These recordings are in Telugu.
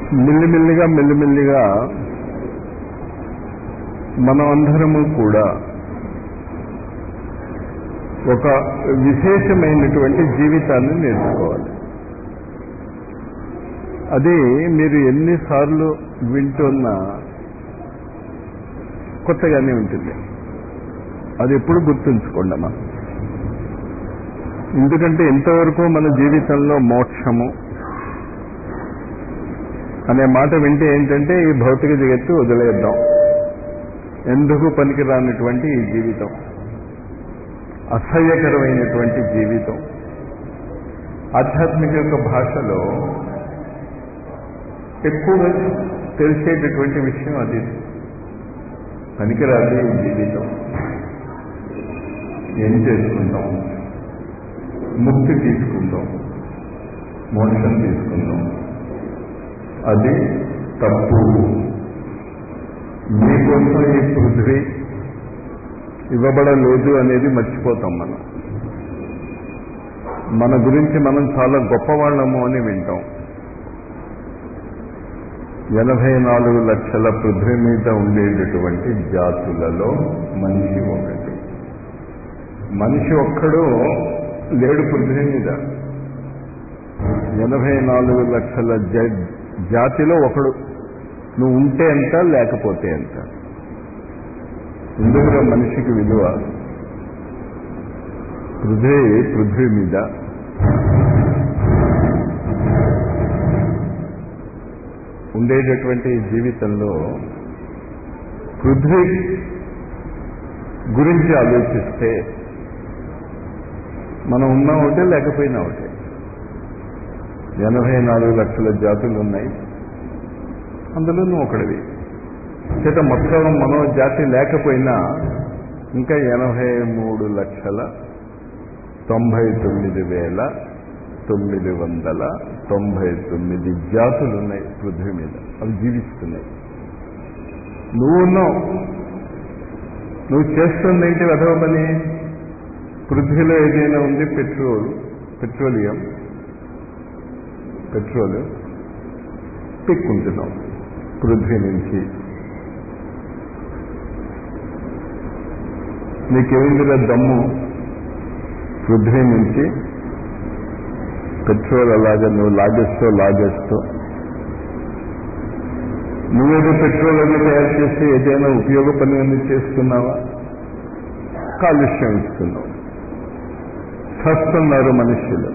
మెల్లిమెల్లిగా మెల్లిమెల్లిగా మనం అందరము కూడా ఒక విశేషమైనటువంటి జీవితాన్ని నేర్చుకోవాలి అది మీరు ఎన్నిసార్లు వింటున్నా కొత్తగానే ఉంటుంది అది ఎప్పుడు గుర్తుంచుకోండి అమ్మా ఎందుకంటే ఇంతవరకు మన జీవితంలో మోక్షము అనే మాట వింటే ఏంటంటే ఈ భౌతిక జగత్తు వదిలేద్దాం ఎందుకు పనికిరానటువంటి ఈ జీవితం అసహ్యకరమైనటువంటి జీవితం ఆధ్యాత్మిక యొక్క భాషలో ఎక్కువగా తెలిసేటటువంటి విషయం అది పనికిరాదు ఈ జీవితం ఏం చేసుకుంటాం ముక్తి తీసుకుందాం మోక్షం తీసుకుందాం అది తప్పు మీకోసం ఈ పృథ్వీ ఇవ్వబడలేదు అనేది మర్చిపోతాం మనం మన గురించి మనం చాలా గొప్పవాళ్ళము అని వింటాం ఎనభై నాలుగు లక్షల పృథ్వీ మీద ఉండేటటువంటి జాతులలో మనిషి ఒకటి మనిషి ఒక్కడు లేడు పృథ్వీ మీద ఎనభై నాలుగు లక్షల జాతిలో ఒకడు నువ్వు ఉంటే ఎంత లేకపోతే ఎంత ఎందుకు మనిషికి విలువ పృథ్వీ పృథ్వీ మీద ఉండేటటువంటి జీవితంలో పృథ్వీ గురించి ఆలోచిస్తే మనం ఉన్నా ఒకటే లేకపోయినా ఒకటే ఎనభై నాలుగు లక్షల జాతులు ఉన్నాయి అందులో నువ్వు ఒకటివి చేత మొత్తం మనో జాతి లేకపోయినా ఇంకా ఎనభై మూడు లక్షల తొంభై తొమ్మిది వేల తొమ్మిది వందల తొంభై తొమ్మిది జాతులు ఉన్నాయి పృథ్వీ మీద అవి జీవిస్తున్నాయి నువ్వు ఉన్నావు నువ్వు చేస్తుంది ఏంటి వెధవ పని పృథ్వీలో ఏదైనా ఉంది పెట్రోల్ పెట్రోలియం పెట్రోల్ పిక్కుంటున్నాం పృథ్వీ నుంచి నీకేమిందిరా దమ్ము పృథ్వీ నుంచి పెట్రోల్ అలాగా నువ్వు లాగేస్తూ లాగేస్తూ నువ్వేదో పెట్రోల్ అది తయారు చేసి ఏదైనా ఉపయోగ పని అన్ని చేస్తున్నావా కాలుష్యం ఇస్తున్నావు చస్తున్నారు మనుషులు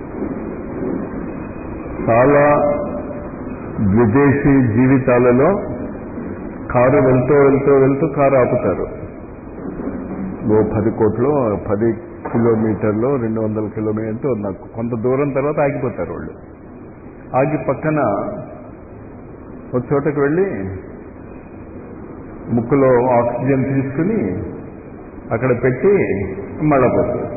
చాలా విదేశీ జీవితాలలో కారు వెళ్తూ వెళ్తూ వెళ్తూ కారు ఆపుతారు ఓ పది కోట్లు పది కిలోమీటర్లు రెండు వందల కిలోమీటర్లు నాకు కొంత దూరం తర్వాత ఆగిపోతారు వాళ్ళు ఆగి పక్కన ఒక చోటకు వెళ్ళి ముక్కులో ఆక్సిజన్ తీసుకుని అక్కడ పెట్టి మళ్ళా పోతారు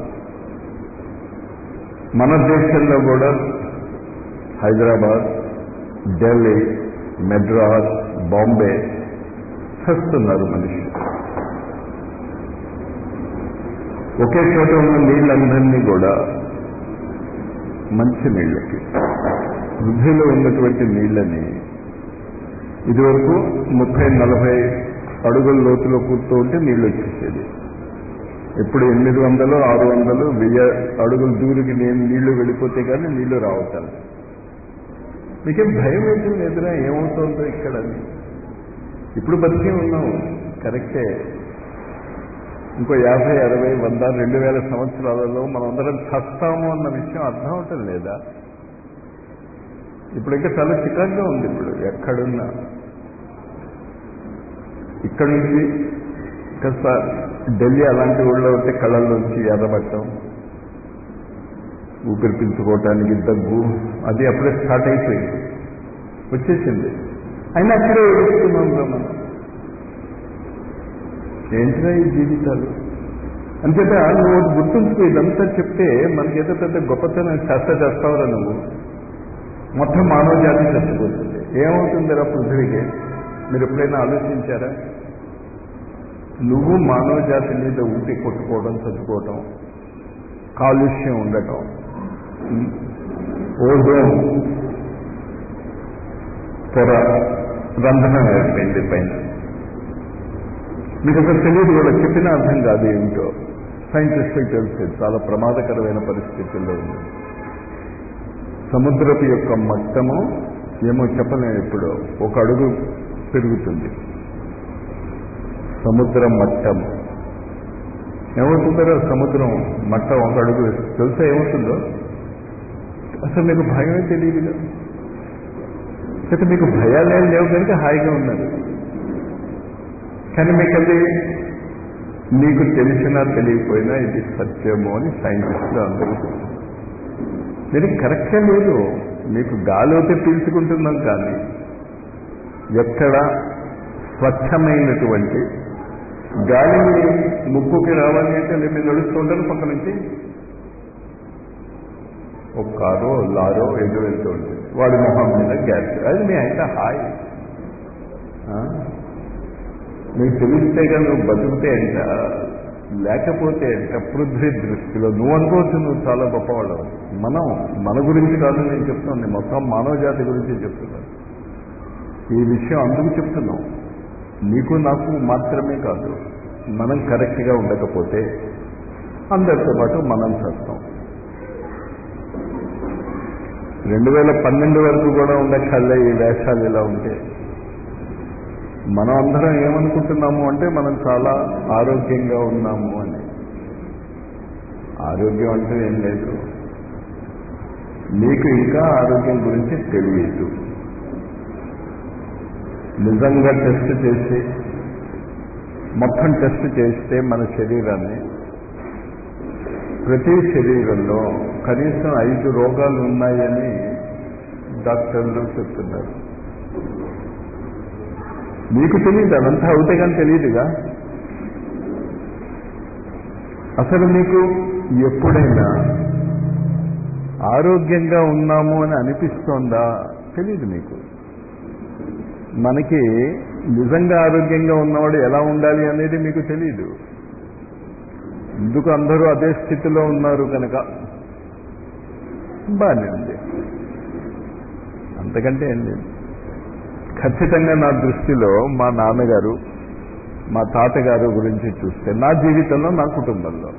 మన దేశంలో కూడా హైదరాబాద్ ఢిల్లీ మెడ్రాస్ బాంబే చస్తున్నారు మనిషి ఒకే చోట ఉన్న నీళ్ళందరినీ కూడా మంచి నీళ్ళకి వృద్ధిలో ఉన్నటువంటి నీళ్ళని ఇదివరకు ముప్పై నలభై అడుగుల లోతులో కూర్తూ ఉంటే నీళ్ళు వచ్చేసేది ఇప్పుడు ఎనిమిది వందలు ఆరు వందలు వెయ్యి అడుగుల దూరికి నేను నీళ్లు వెళ్ళిపోతే కానీ నీళ్లు రావటాలి మీకేం భయం ఏంటి ఎదురా ఏమవుతుందో ఇక్కడ ఇప్పుడు బతికే ఉన్నాం కరెక్టే ఇంకో యాభై అరవై వంద రెండు వేల సంవత్సరాలలో మనందరం చస్తాము అన్న విషయం అర్థం అవటం లేదా ఇప్పుడు ఇంకా చాలా చికాగ్గా ఉంది ఇప్పుడు ఎక్కడున్నా ఇక్కడి నుంచి కాస్త ఢిల్లీ అలాంటి ఊళ్ళో ఉంటే కళ్ళల్లోంచి ఎర్రబట్టం ఊపిరి పీల్చుకోవటానికి దగ్గు అది అప్పుడే స్టార్ట్ అయిపోయింది వచ్చేసింది అయినా అక్కడే ఏడుస్తున్నాం మనం ఏంటిరా ఈ జీవితాలు అంతేత నువ్వు ఒకటి గుర్తుంచుకో ఇదంతా చెప్తే మనకేదో పెద్ద గొప్పతనం శాస్త్ర చేస్తావురా నువ్వు మొత్తం మానవ జాతి చచ్చిపోతుంది ఏమవుతుందిరా పృథ్వీకి మీరు ఎప్పుడైనా ఆలోచించారా నువ్వు మానవ జాతి మీద ఊపి కొట్టుకోవడం చదువుకోవటం కాలుష్యం ఉండటం ఓజోన్ పొర రంధ్రం ఏర్పడింది పైన మీకు అసలు తెలియదు కూడా చెప్పినా అర్థం కాదు ఏమిటో సైంటిస్టులకు తెలిసే చాలా ప్రమాదకరమైన పరిస్థితుల్లో ఉంది సముద్రపు యొక్క మట్టము ఏమో చెప్పలేను ఇప్పుడు ఒక అడుగు పెరుగుతుంది సముద్ర మట్టం ఏమవుతుందో సముద్రం మట్టం ఒక అడుగు తెలుసా ఏమవుతుందో అసలు మీకు భయమే తెలియదుగా అయితే మీకు భయాలే లేవు కనుక హాయిగా ఉన్నారు కానీ మీకు అది మీకు తెలిసినా తెలియకపోయినా ఇది సత్యమో అని సైంటిస్టులు అందరూ మీరు కరెక్ట్గా లేదు మీకు గాలి అయితే పీల్చుకుంటున్నాం కానీ ఎక్కడ స్వచ్ఛమైనటువంటి గాలిని ముక్కుకి రావాలి అంటే మీరు నడుస్తూ ఉంటారు పక్క నుంచి ఒక కారో లారో ఎదురు వెళ్తూ ఉంటుంది వాడి మొహం మీద గ్యాస్ అది మీ అయితే హాయ్ నీకు తెలిస్తే కానీ నువ్వు బతుకుతే అంట లేకపోతే అంట పృథ్వీ దృష్టిలో నువ్వు అనుకోవచ్చు నువ్వు చాలా గొప్పవాళ్ళవు మనం మన గురించి కాదు నేను చెప్తున్నాను నేను మొత్తం మానవ జాతి గురించి చెప్తున్నాను ఈ విషయం అందుకు చెప్తున్నాం నీకు నాకు మాత్రమే కాదు మనం కరెక్ట్గా ఉండకపోతే అందరితో పాటు మనం చేస్తాం రెండు వేల పన్నెండు వరకు కూడా ఉండక్కర్లే ఈ వేషాలు ఇలా ఉంటే మనం అందరం ఏమనుకుంటున్నాము అంటే మనం చాలా ఆరోగ్యంగా ఉన్నాము అని ఆరోగ్యం అంటే ఏం లేదు మీకు ఇంకా ఆరోగ్యం గురించి తెలియదు నిజంగా టెస్ట్ చేసి మొత్తం టెస్ట్ చేస్తే మన శరీరాన్ని ప్రతి శరీరంలో కనీసం ఐదు రోగాలు ఉన్నాయని డాక్టర్లు చెప్తున్నారు మీకు తెలియదు అదంతా అవుతే కానీ తెలియదుగా అసలు మీకు ఎప్పుడైనా ఆరోగ్యంగా ఉన్నాము అని అనిపిస్తోందా తెలియదు మీకు మనకి నిజంగా ఆరోగ్యంగా ఉన్నవాడు ఎలా ఉండాలి అనేది మీకు తెలియదు ఎందుకు అందరూ అదే స్థితిలో ఉన్నారు కనుక బాగానే ఉంది అంతకంటే ఏం లేదు ఖచ్చితంగా నా దృష్టిలో మా నాన్నగారు మా తాతగారు గురించి చూస్తే నా జీవితంలో నా కుటుంబంలో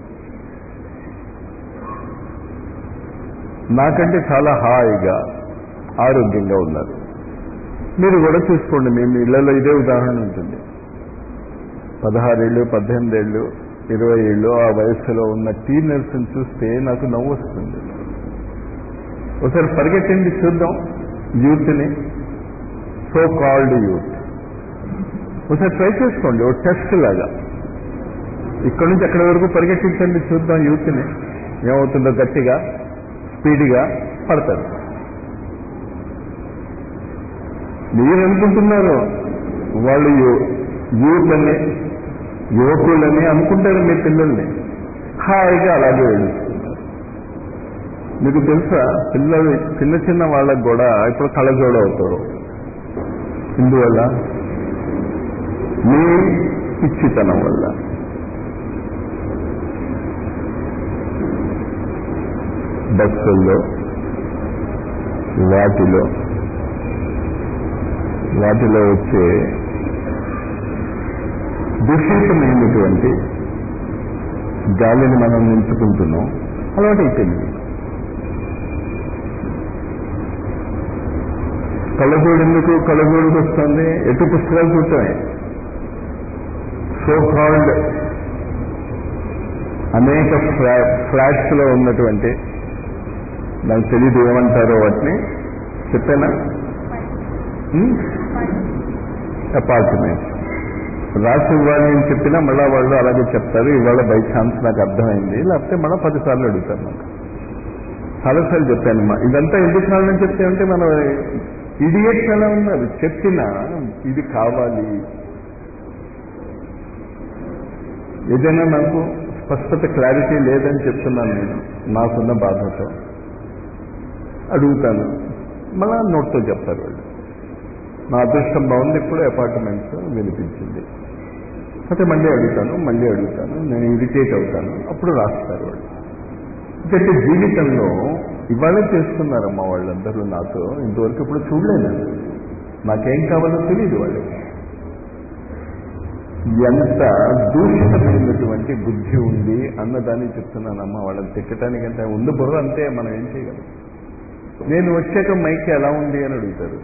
నాకంటే చాలా హాయిగా ఆరోగ్యంగా ఉన్నారు మీరు కూడా చూసుకోండి మేము ఇళ్లలో ఇదే ఉదాహరణ ఉంటుంది పదహారేళ్ళు పద్దెనిమిదేళ్ళు ఇరవై ఏళ్ళు ఆ వయస్సులో ఉన్న టీనర్స్ని చూస్తే నాకు నవ్వు వస్తుంది ఒకసారి పరిగెత్తండి చూద్దాం యూత్ని సో కాల్డ్ యూత్ ఒకసారి ట్రై చేసుకోండి ఒక టెస్ట్ లాగా ఇక్కడి నుంచి ఎక్కడి వరకు పరిగెట్టించండి చూద్దాం యూత్ని ఏమవుతుందో గట్టిగా స్పీడ్గా పడతారు మీరు అనుకుంటున్నారు వాళ్ళు యూత్లని యువకులని అనుకుంటారు మీ పిల్లల్ని హాయిగా అలాగే ఏడుస్తున్నారు మీకు తెలుసా పిల్లలు చిన్న చిన్న వాళ్ళకు కూడా ఇప్పుడు కళ్ళజోడు అవుతారు ఇందువల్ల మీ పిచ్చితనం వల్ల బస్సుల్లో వాటిలో వాటిలో వచ్చే దూషితమైనటువంటి గాలిని మనం నింపుకుంటున్నాం అలవాటైపోయింది కళ్ళజోడు ఎందుకు కళ్ళజోడుకు వస్తుంది ఎటు పుస్తకాలు చూడటమే సో కాల్డ్ అనేక ఫ్లా ఫ్లాట్స్ లో ఉన్నటువంటి నాకు తెలియదు ఏమంటారో వాటిని చెప్పానా అపార్ట్మెంట్ రాసి ఇవ్వాలి అని చెప్పినా మళ్ళా వాళ్ళు అలాగే చెప్తారు ఇవాళ బై ఛాన్స్ నాకు అర్థమైంది లేకపోతే మళ్ళీ పదిసార్లు అడుగుతారు నాకు చాలాసార్లు చెప్పాను మా ఇదంతా ఎందుకు కావాలని చెప్తే అంటే మన ఇడియట్స్ ఎలా ఉన్నారు చెప్పినా ఇది కావాలి ఏదైనా నాకు స్పష్టత క్లారిటీ లేదని చెప్తున్నాను నేను నాకున్న బాధతో అడుగుతాను మళ్ళా నోట్తో చెప్తారు వాళ్ళు నా అదృష్టం బాగుంది ఇప్పుడు అపార్ట్మెంట్స్ వినిపించింది అయితే మళ్ళీ అడుగుతాను మళ్ళీ అడుగుతాను నేను ఇరిటేట్ అవుతాను అప్పుడు రాస్తారు వాళ్ళు అంటే జీవితంలో ఇవాళ చేస్తున్నారమ్మా వాళ్ళందరూ నాతో ఇంతవరకు ఇప్పుడు చూడలేదు నాకేం కావాలో తెలియదు వాళ్ళకి ఎంత దూషితమైనటువంటి బుద్ధి ఉంది అన్నదాన్ని చెప్తున్నానమ్మా వాళ్ళని తిట్టడానికంటే ఉంది బుర్ర అంతే మనం ఏం చేయగలం నేను వచ్చాక మైక్ ఎలా ఉంది అని అడుగుతారు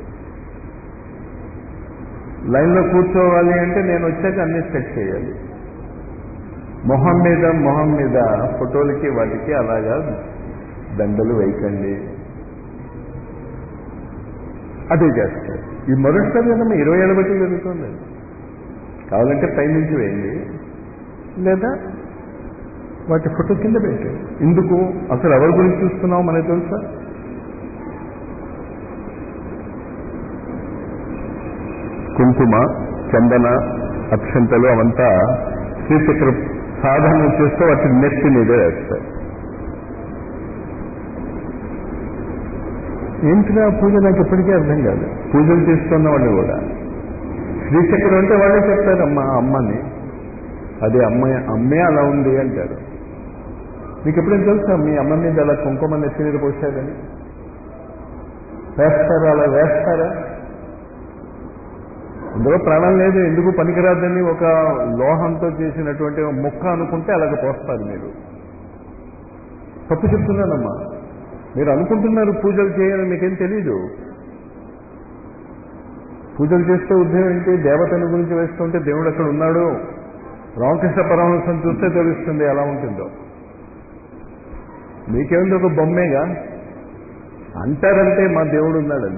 లైన్లో కూర్చోవాలి అంటే నేను వచ్చాక అన్ని సెట్ చేయాలి మొహం మీద మొహం మీద ఫోటోలకి వాటికి అలాగా దండలు వేయకండి అదే చేస్తారు ఈ మొదటిసారి కదమ్మా ఇరవై ఏళ్ళ బట్టి జరుగుతుంది కావాలంటే పైనుంచి వేయండి లేదా వాటి ఫోటో కింద పెట్టండి ఎందుకు అసలు ఎవరి గురించి చూస్తున్నావు మనకు తెలుసా కుంకుమ చందన అక్షంతలు అవంతా శ్రీచక్ర సాధన చేస్తూ వాటి నెత్తి మీద వేస్తారు ఏంటిగా పూజ నాకు ఎప్పటికీ అర్థం కాదు పూజలు చేస్తున్న వాళ్ళు కూడా శ్రీచక్రం అంటే వాళ్ళే చెప్తారు అమ్మ అమ్మని అదే అమ్మ అమ్మే అలా ఉంది అంటారు మీకు ఎప్పుడైనా తెలుసా మీ అమ్మ మీద అలా కుంకుమ నెత్తి మీద పోసారని వేస్తారా అలా వేస్తారా అందులో ప్రాణం లేదు ఎందుకు పనికిరాదని ఒక లోహంతో చేసినటువంటి ముక్క అనుకుంటే అలాగ పోస్తారు మీరు తప్పు చెప్తున్నానమ్మా మీరు అనుకుంటున్నారు పూజలు చేయాలని మీకేం తెలీదు పూజలు చేస్తే ఉద్యోగం ఏంటి దేవతల గురించి వేస్తుంటే దేవుడు అక్కడ ఉన్నాడు రామకృష్ణ పరమహంసం చూస్తే తెలుస్తుంది ఎలా ఉంటుందో మీకేముంది ఒక బొమ్మేగా అంటారంటే మా దేవుడు ఉన్నాడని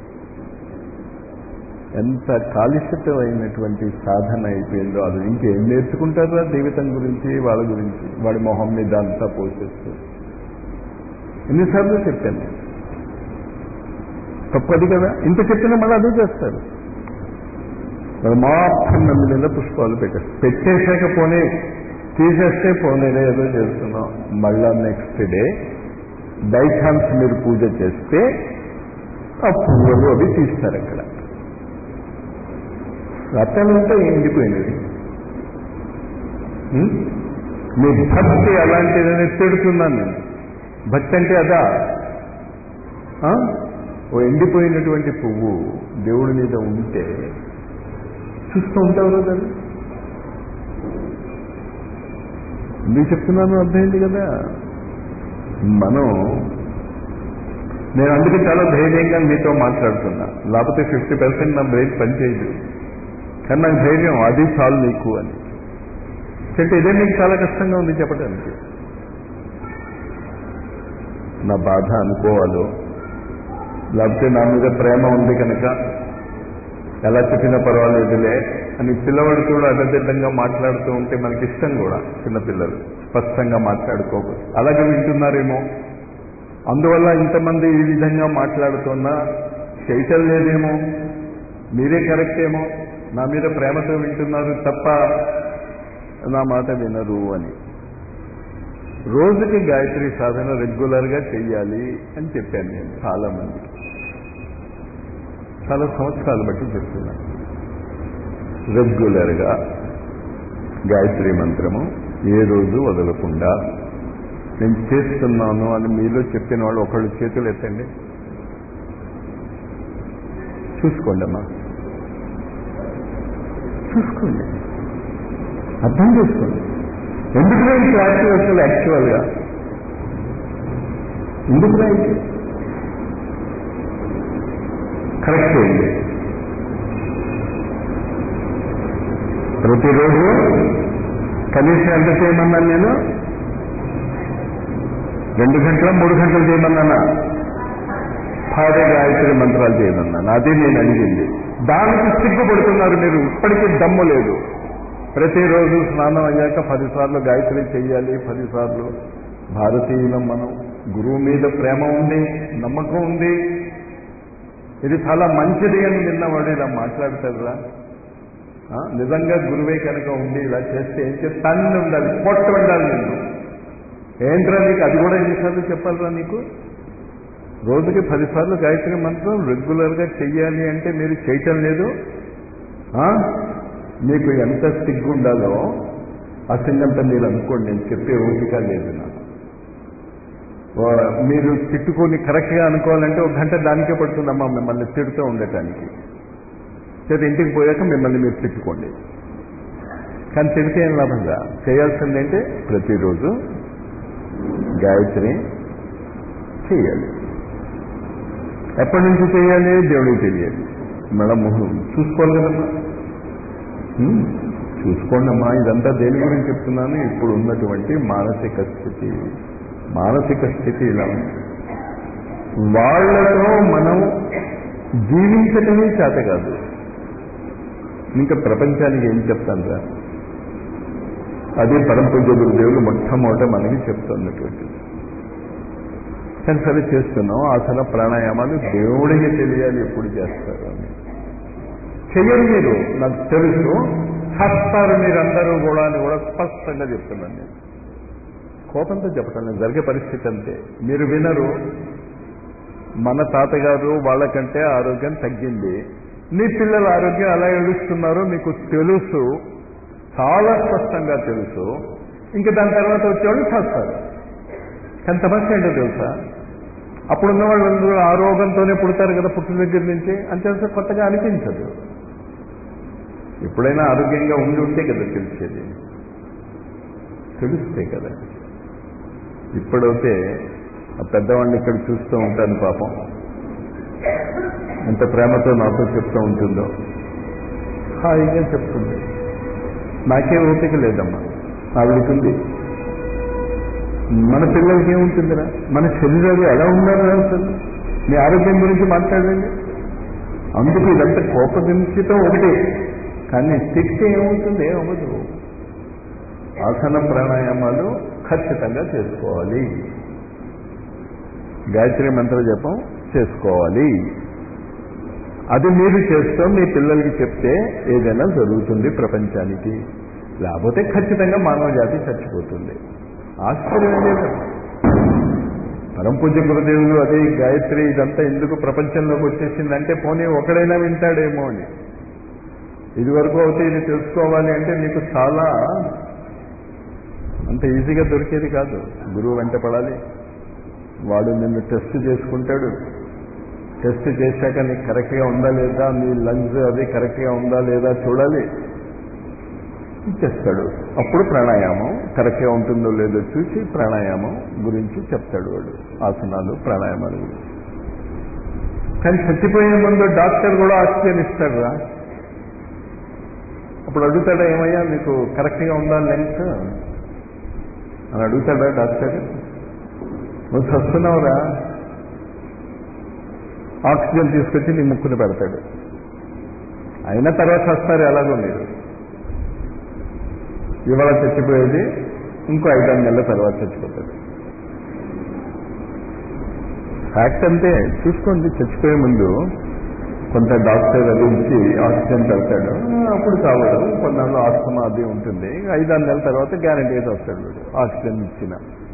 ఎంత కాలుష్యతమైనటువంటి సాధన అయిపోయిందో అది ఇంకేం నేర్చుకుంటారా జీవితం గురించి వాళ్ళ గురించి వాడి మొహం మీద అంతా పోసేస్తూ ఎన్నిసార్లు చెప్పాను తప్పది కదా ఇంత చెప్పినా మళ్ళీ అదే చేస్తారు మరి మాత్రం నమ్మి మీద పుష్పాలు పెట్టేస్తారు పెట్టేశాక పోనీ తీసేస్తే పోనీరే ఏదో చేస్తున్నాం మళ్ళా నెక్స్ట్ డే బై ఛాన్స్ మీరు పూజ చేస్తే ఆ పువ్వులు అవి తీస్తారు అక్కడ రత్నాలంతా ఎండిపోయినది ఉం? మీ భక్తి అలాంటిదని తిడుతున్నాను నేను భక్తి అంటే అదా ఆ? ఓ ఎండిపోయినటువంటి పువ్వు దేవుడి మీద ఉంటే చూస్తూ ఉంటావు కదా అది? ఎందుకు చెప్తున్నాను అర్థమైంది కదా మనం నేను అందుకే చాలా ధైర్యంగా మీతో మాట్లాడుతున్నా లేకపోతే ఫిఫ్టీ పర్సెంట్ నా బ్రెయిన్ పనిచేయదు కానీ నాకు ధైర్యం అది చాలు నీకు అని అంటే ఇదే మీకు చాలా కష్టంగా ఉంది చెప్పడానికి నా బాధ అనుకోవాలో లేకపోతే నా మీద ప్రేమ ఉంది కనుక ఎలా చెప్పినా పర్వాలేదులే అని పిల్లవాడు కూడా అడ్డదిడ్డంగా మాట్లాడుతూ ఉంటే మనకి ఇష్టం కూడా చిన్నపిల్లలు స్పష్టంగా మాట్లాడుకోకూడదు అలాగే వింటున్నారేమో అందువల్ల ఇంతమంది ఈ విధంగా మాట్లాడుతున్నా చేయటం లేదేమో మీరే కరెక్ట్ ఏమో నా మీద ప్రేమతో వింటున్నారు తప్ప నా మాట వినరు అని రోజుకి గాయత్రి సాధన రెగ్యులర్గా చెయ్యాలి అని చెప్పాను నేను చాలా మంది చాలా సంవత్సరాలు బట్టి చెప్తున్నాను రెగ్యులర్గా గాయత్రి మంత్రము ఏ రోజు వదలకుండా నేను చేస్తున్నాను అని మీలో చెప్పిన వాళ్ళు ఒకళ్ళు చేతులు ఎత్తండి చూసుకోండి అమ్మా చూసుకోండి అర్థం చేసుకోండి ఎందుకు రాయి క్లాస్ అసలు యాక్చువల్గా ఎందుకు రాయి కరెక్ట్ చేయండి ప్రతిరోజు కనీసం ఎంత చేయమన్నాను నేను రెండు గంటల మూడు గంటలు చేయమన్నానా భార్య గాయత్రి మంత్రాలు చేయమన్నాను అది నేను అడిగింది దానికి సిగ్గుపడుతున్నారు మీరు ఇప్పటికీ దమ్ము లేదు ప్రతిరోజు స్నానం అయ్యాక పదిసార్లు గాయత్రి చెయ్యాలి పదిసార్లు భారతీయులం మనం గురువు మీద ప్రేమ ఉంది నమ్మకం ఉంది ఇది చాలా మంచిది అని విన్నవాడు ఇలా మాట్లాడతారా ఆ, నిజంగా గురువే కనుక ఉండి ఇలా చేస్తే ఏం చేస్తే తన్ను ఉండాలి పొట్ట ఉండాలి నిన్ను ఏంట్రా నీకు అది కూడా ఎన్నిసార్లు చెప్పాలరా నీకు రోజుకి పదిసార్లు గాయత్రి మంత్రం రెగ్యులర్గా చెయ్యాలి అంటే మీరు చేయటం లేదు ఆ? మీకు ఎంత సిగ్గుండాలో అసంగంత మీరు అనుకోండి నేను చెప్పే ఓపిక లేదు నాకు ఓ, మీరు తిట్టుకొని కరెక్ట్గా అనుకోవాలంటే ఒక గంట దానికే పడుతుందమ్మా మిమ్మల్ని తిడుతూ ఉండటానికి లేదా ఇంటికి పోయాక మిమ్మల్ని మీరు తిట్టుకోండి కానీ తిడితే ఏం లాభంగా చేయాల్సింది ఏంటి ప్రతిరోజు గాయత్రి చేయాలి ఎప్పటి నుంచి చేయాలి దేవుడికి తెలియాలి మళ్ళా మొహం చూసుకోవాలి కదమ్మా హ్మ్? చూసుకోండి అమ్మా ఇదంతా దేని గురించి చెప్తున్నాను ఇప్పుడు ఉన్నటువంటి మానసిక స్థితి మానసిక స్థితి ఇలా ఉంది వాళ్ళతో మనం జీవించటమే చేత కాదు ఇంకా ప్రపంచానికి ఏం చెప్తాను రా అది పరంపూజ గురుదేవులు మొట్టమొదట మనకి చెప్తున్నటువంటి కానీ సరే చేస్తున్నాం ఆసన ప్రాణాయామాలు దేవుడికి తెలియాలి ఎప్పుడు చేస్తారు అని చెయ్యరు మీరు నాకు తెలుసు చేస్తారు మీరందరూ కూడా అని కూడా స్పష్టంగా చెప్తున్నాను నేను కోపంతో చెప్పటం లేదు జరిగే పరిస్థితి అంతే మీరు వినరు మన తాతగారు వాళ్ళకంటే ఆరోగ్యం తగ్గింది మీ పిల్లల ఆరోగ్యం అలా ఏడుస్తున్నారో మీకు తెలుసు చాలా స్పష్టంగా తెలుసు ఇంకా దాని తర్వాత వచ్చేవాళ్ళు చేస్తారు కానీ సమస్య ఏంటో తెలుసా అప్పుడున్న వాళ్ళందరూ ఆ రోగంతోనే పుడతారు కదా పుట్టిన దగ్గర నుంచి అంతే కొత్తగా అనిపించదు ఎప్పుడైనా ఆరోగ్యంగా ఉండి ఉంటే కదా తెలిసేది తెలిస్తే కదా ఇప్పుడైతే ఆ పెద్దవాడిని ఇక్కడ చూస్తూ ఉంటాను పాపం ఎంత ప్రేమతో నాతో చెప్తూ ఉంటుందో హాయిగా చెప్తుంది నాకే ఓపిక లేదమ్మా ఆవిడకుంది మన పిల్లలకి ఏముంటుందిరా మన శరీరాలు ఎలా ఉన్నారా అసలు మీ ఆరోగ్యం గురించి మాట్లాడండి అందుకు ఇదంతా కోపగించటం ఒకటి కానీ శిక్ష ఏమవుతుంది ఏమవ్వదు ఆసన ప్రాణాయామాలు ఖచ్చితంగా చేసుకోవాలి గాయత్రి మంత్ర జపం చేసుకోవాలి అది మీరు చేస్తూ మీ పిల్లలకి చెప్తే ఏదైనా జరుగుతుంది ప్రపంచానికి లేకపోతే ఖచ్చితంగా మానవ జాతి చచ్చిపోతుంది ఆశ్చర్యం లేదు పరంపూజ్య గురుదేవులు అదే గాయత్రి ఇదంతా ఎందుకు ప్రపంచంలోకి వచ్చేసిందంటే పోనీ ఒకడైనా వింటాడేమో అని ఇది వరకు అయితే ఇది తెలుసుకోవాలి అంటే మీకు చాలా అంత ఈజీగా దొరికేది కాదు గురువు వెంట పడాలి వాడు నిన్ను టెస్ట్ చేసుకుంటాడు టెస్ట్ చేశాక నీకు కరెక్ట్గా ఉందా లేదా నీ లంగ్స్ అది కరెక్ట్గా ఉందా లేదా చూడాలి చేస్తాడు అప్పుడు ప్రాణాయామం కరెక్ట్గా ఉంటుందో లేదో చూసి ప్రాణాయామం గురించి చెప్తాడు వాడు ఆసనాలు ప్రాణాయామాలు గురించి కానీ చచ్చిపోయే ముందు డాక్టర్ కూడా ఆక్సిజన్ ఇస్తాడు రా అప్పుడు అడుగుతాడా ఏమయ్యా మీకు కరెక్ట్గా ఉందా లెన్స్ అని అడుగుతాడా డాక్టర్ నువ్వు చస్తున్నావురా ఆక్సిజన్ తీసుకొచ్చి నీ ముక్కుని పెడతాడు అయిన తర్వాత వస్తారు ఎలాగో మీరు ఇవాళ చచ్చిపోయేది ఇంకో ఐదారు నెలల తర్వాత చచ్చిపోతాడు ఫ్యాక్ట్ అంతే చూసుకోండి చచ్చిపోయే ముందు కొంత డాక్టర్ అది ఇచ్చి ఆక్సిజన్ పెడతాడు అప్పుడు కావడం కొన్నాళ్ళు ఆస్తమా అది ఉంటుంది ఐదారు నెలల తర్వాత గ్యారంటీగా వస్తాడు వీడు ఆక్సిజన్ ఇచ్చిన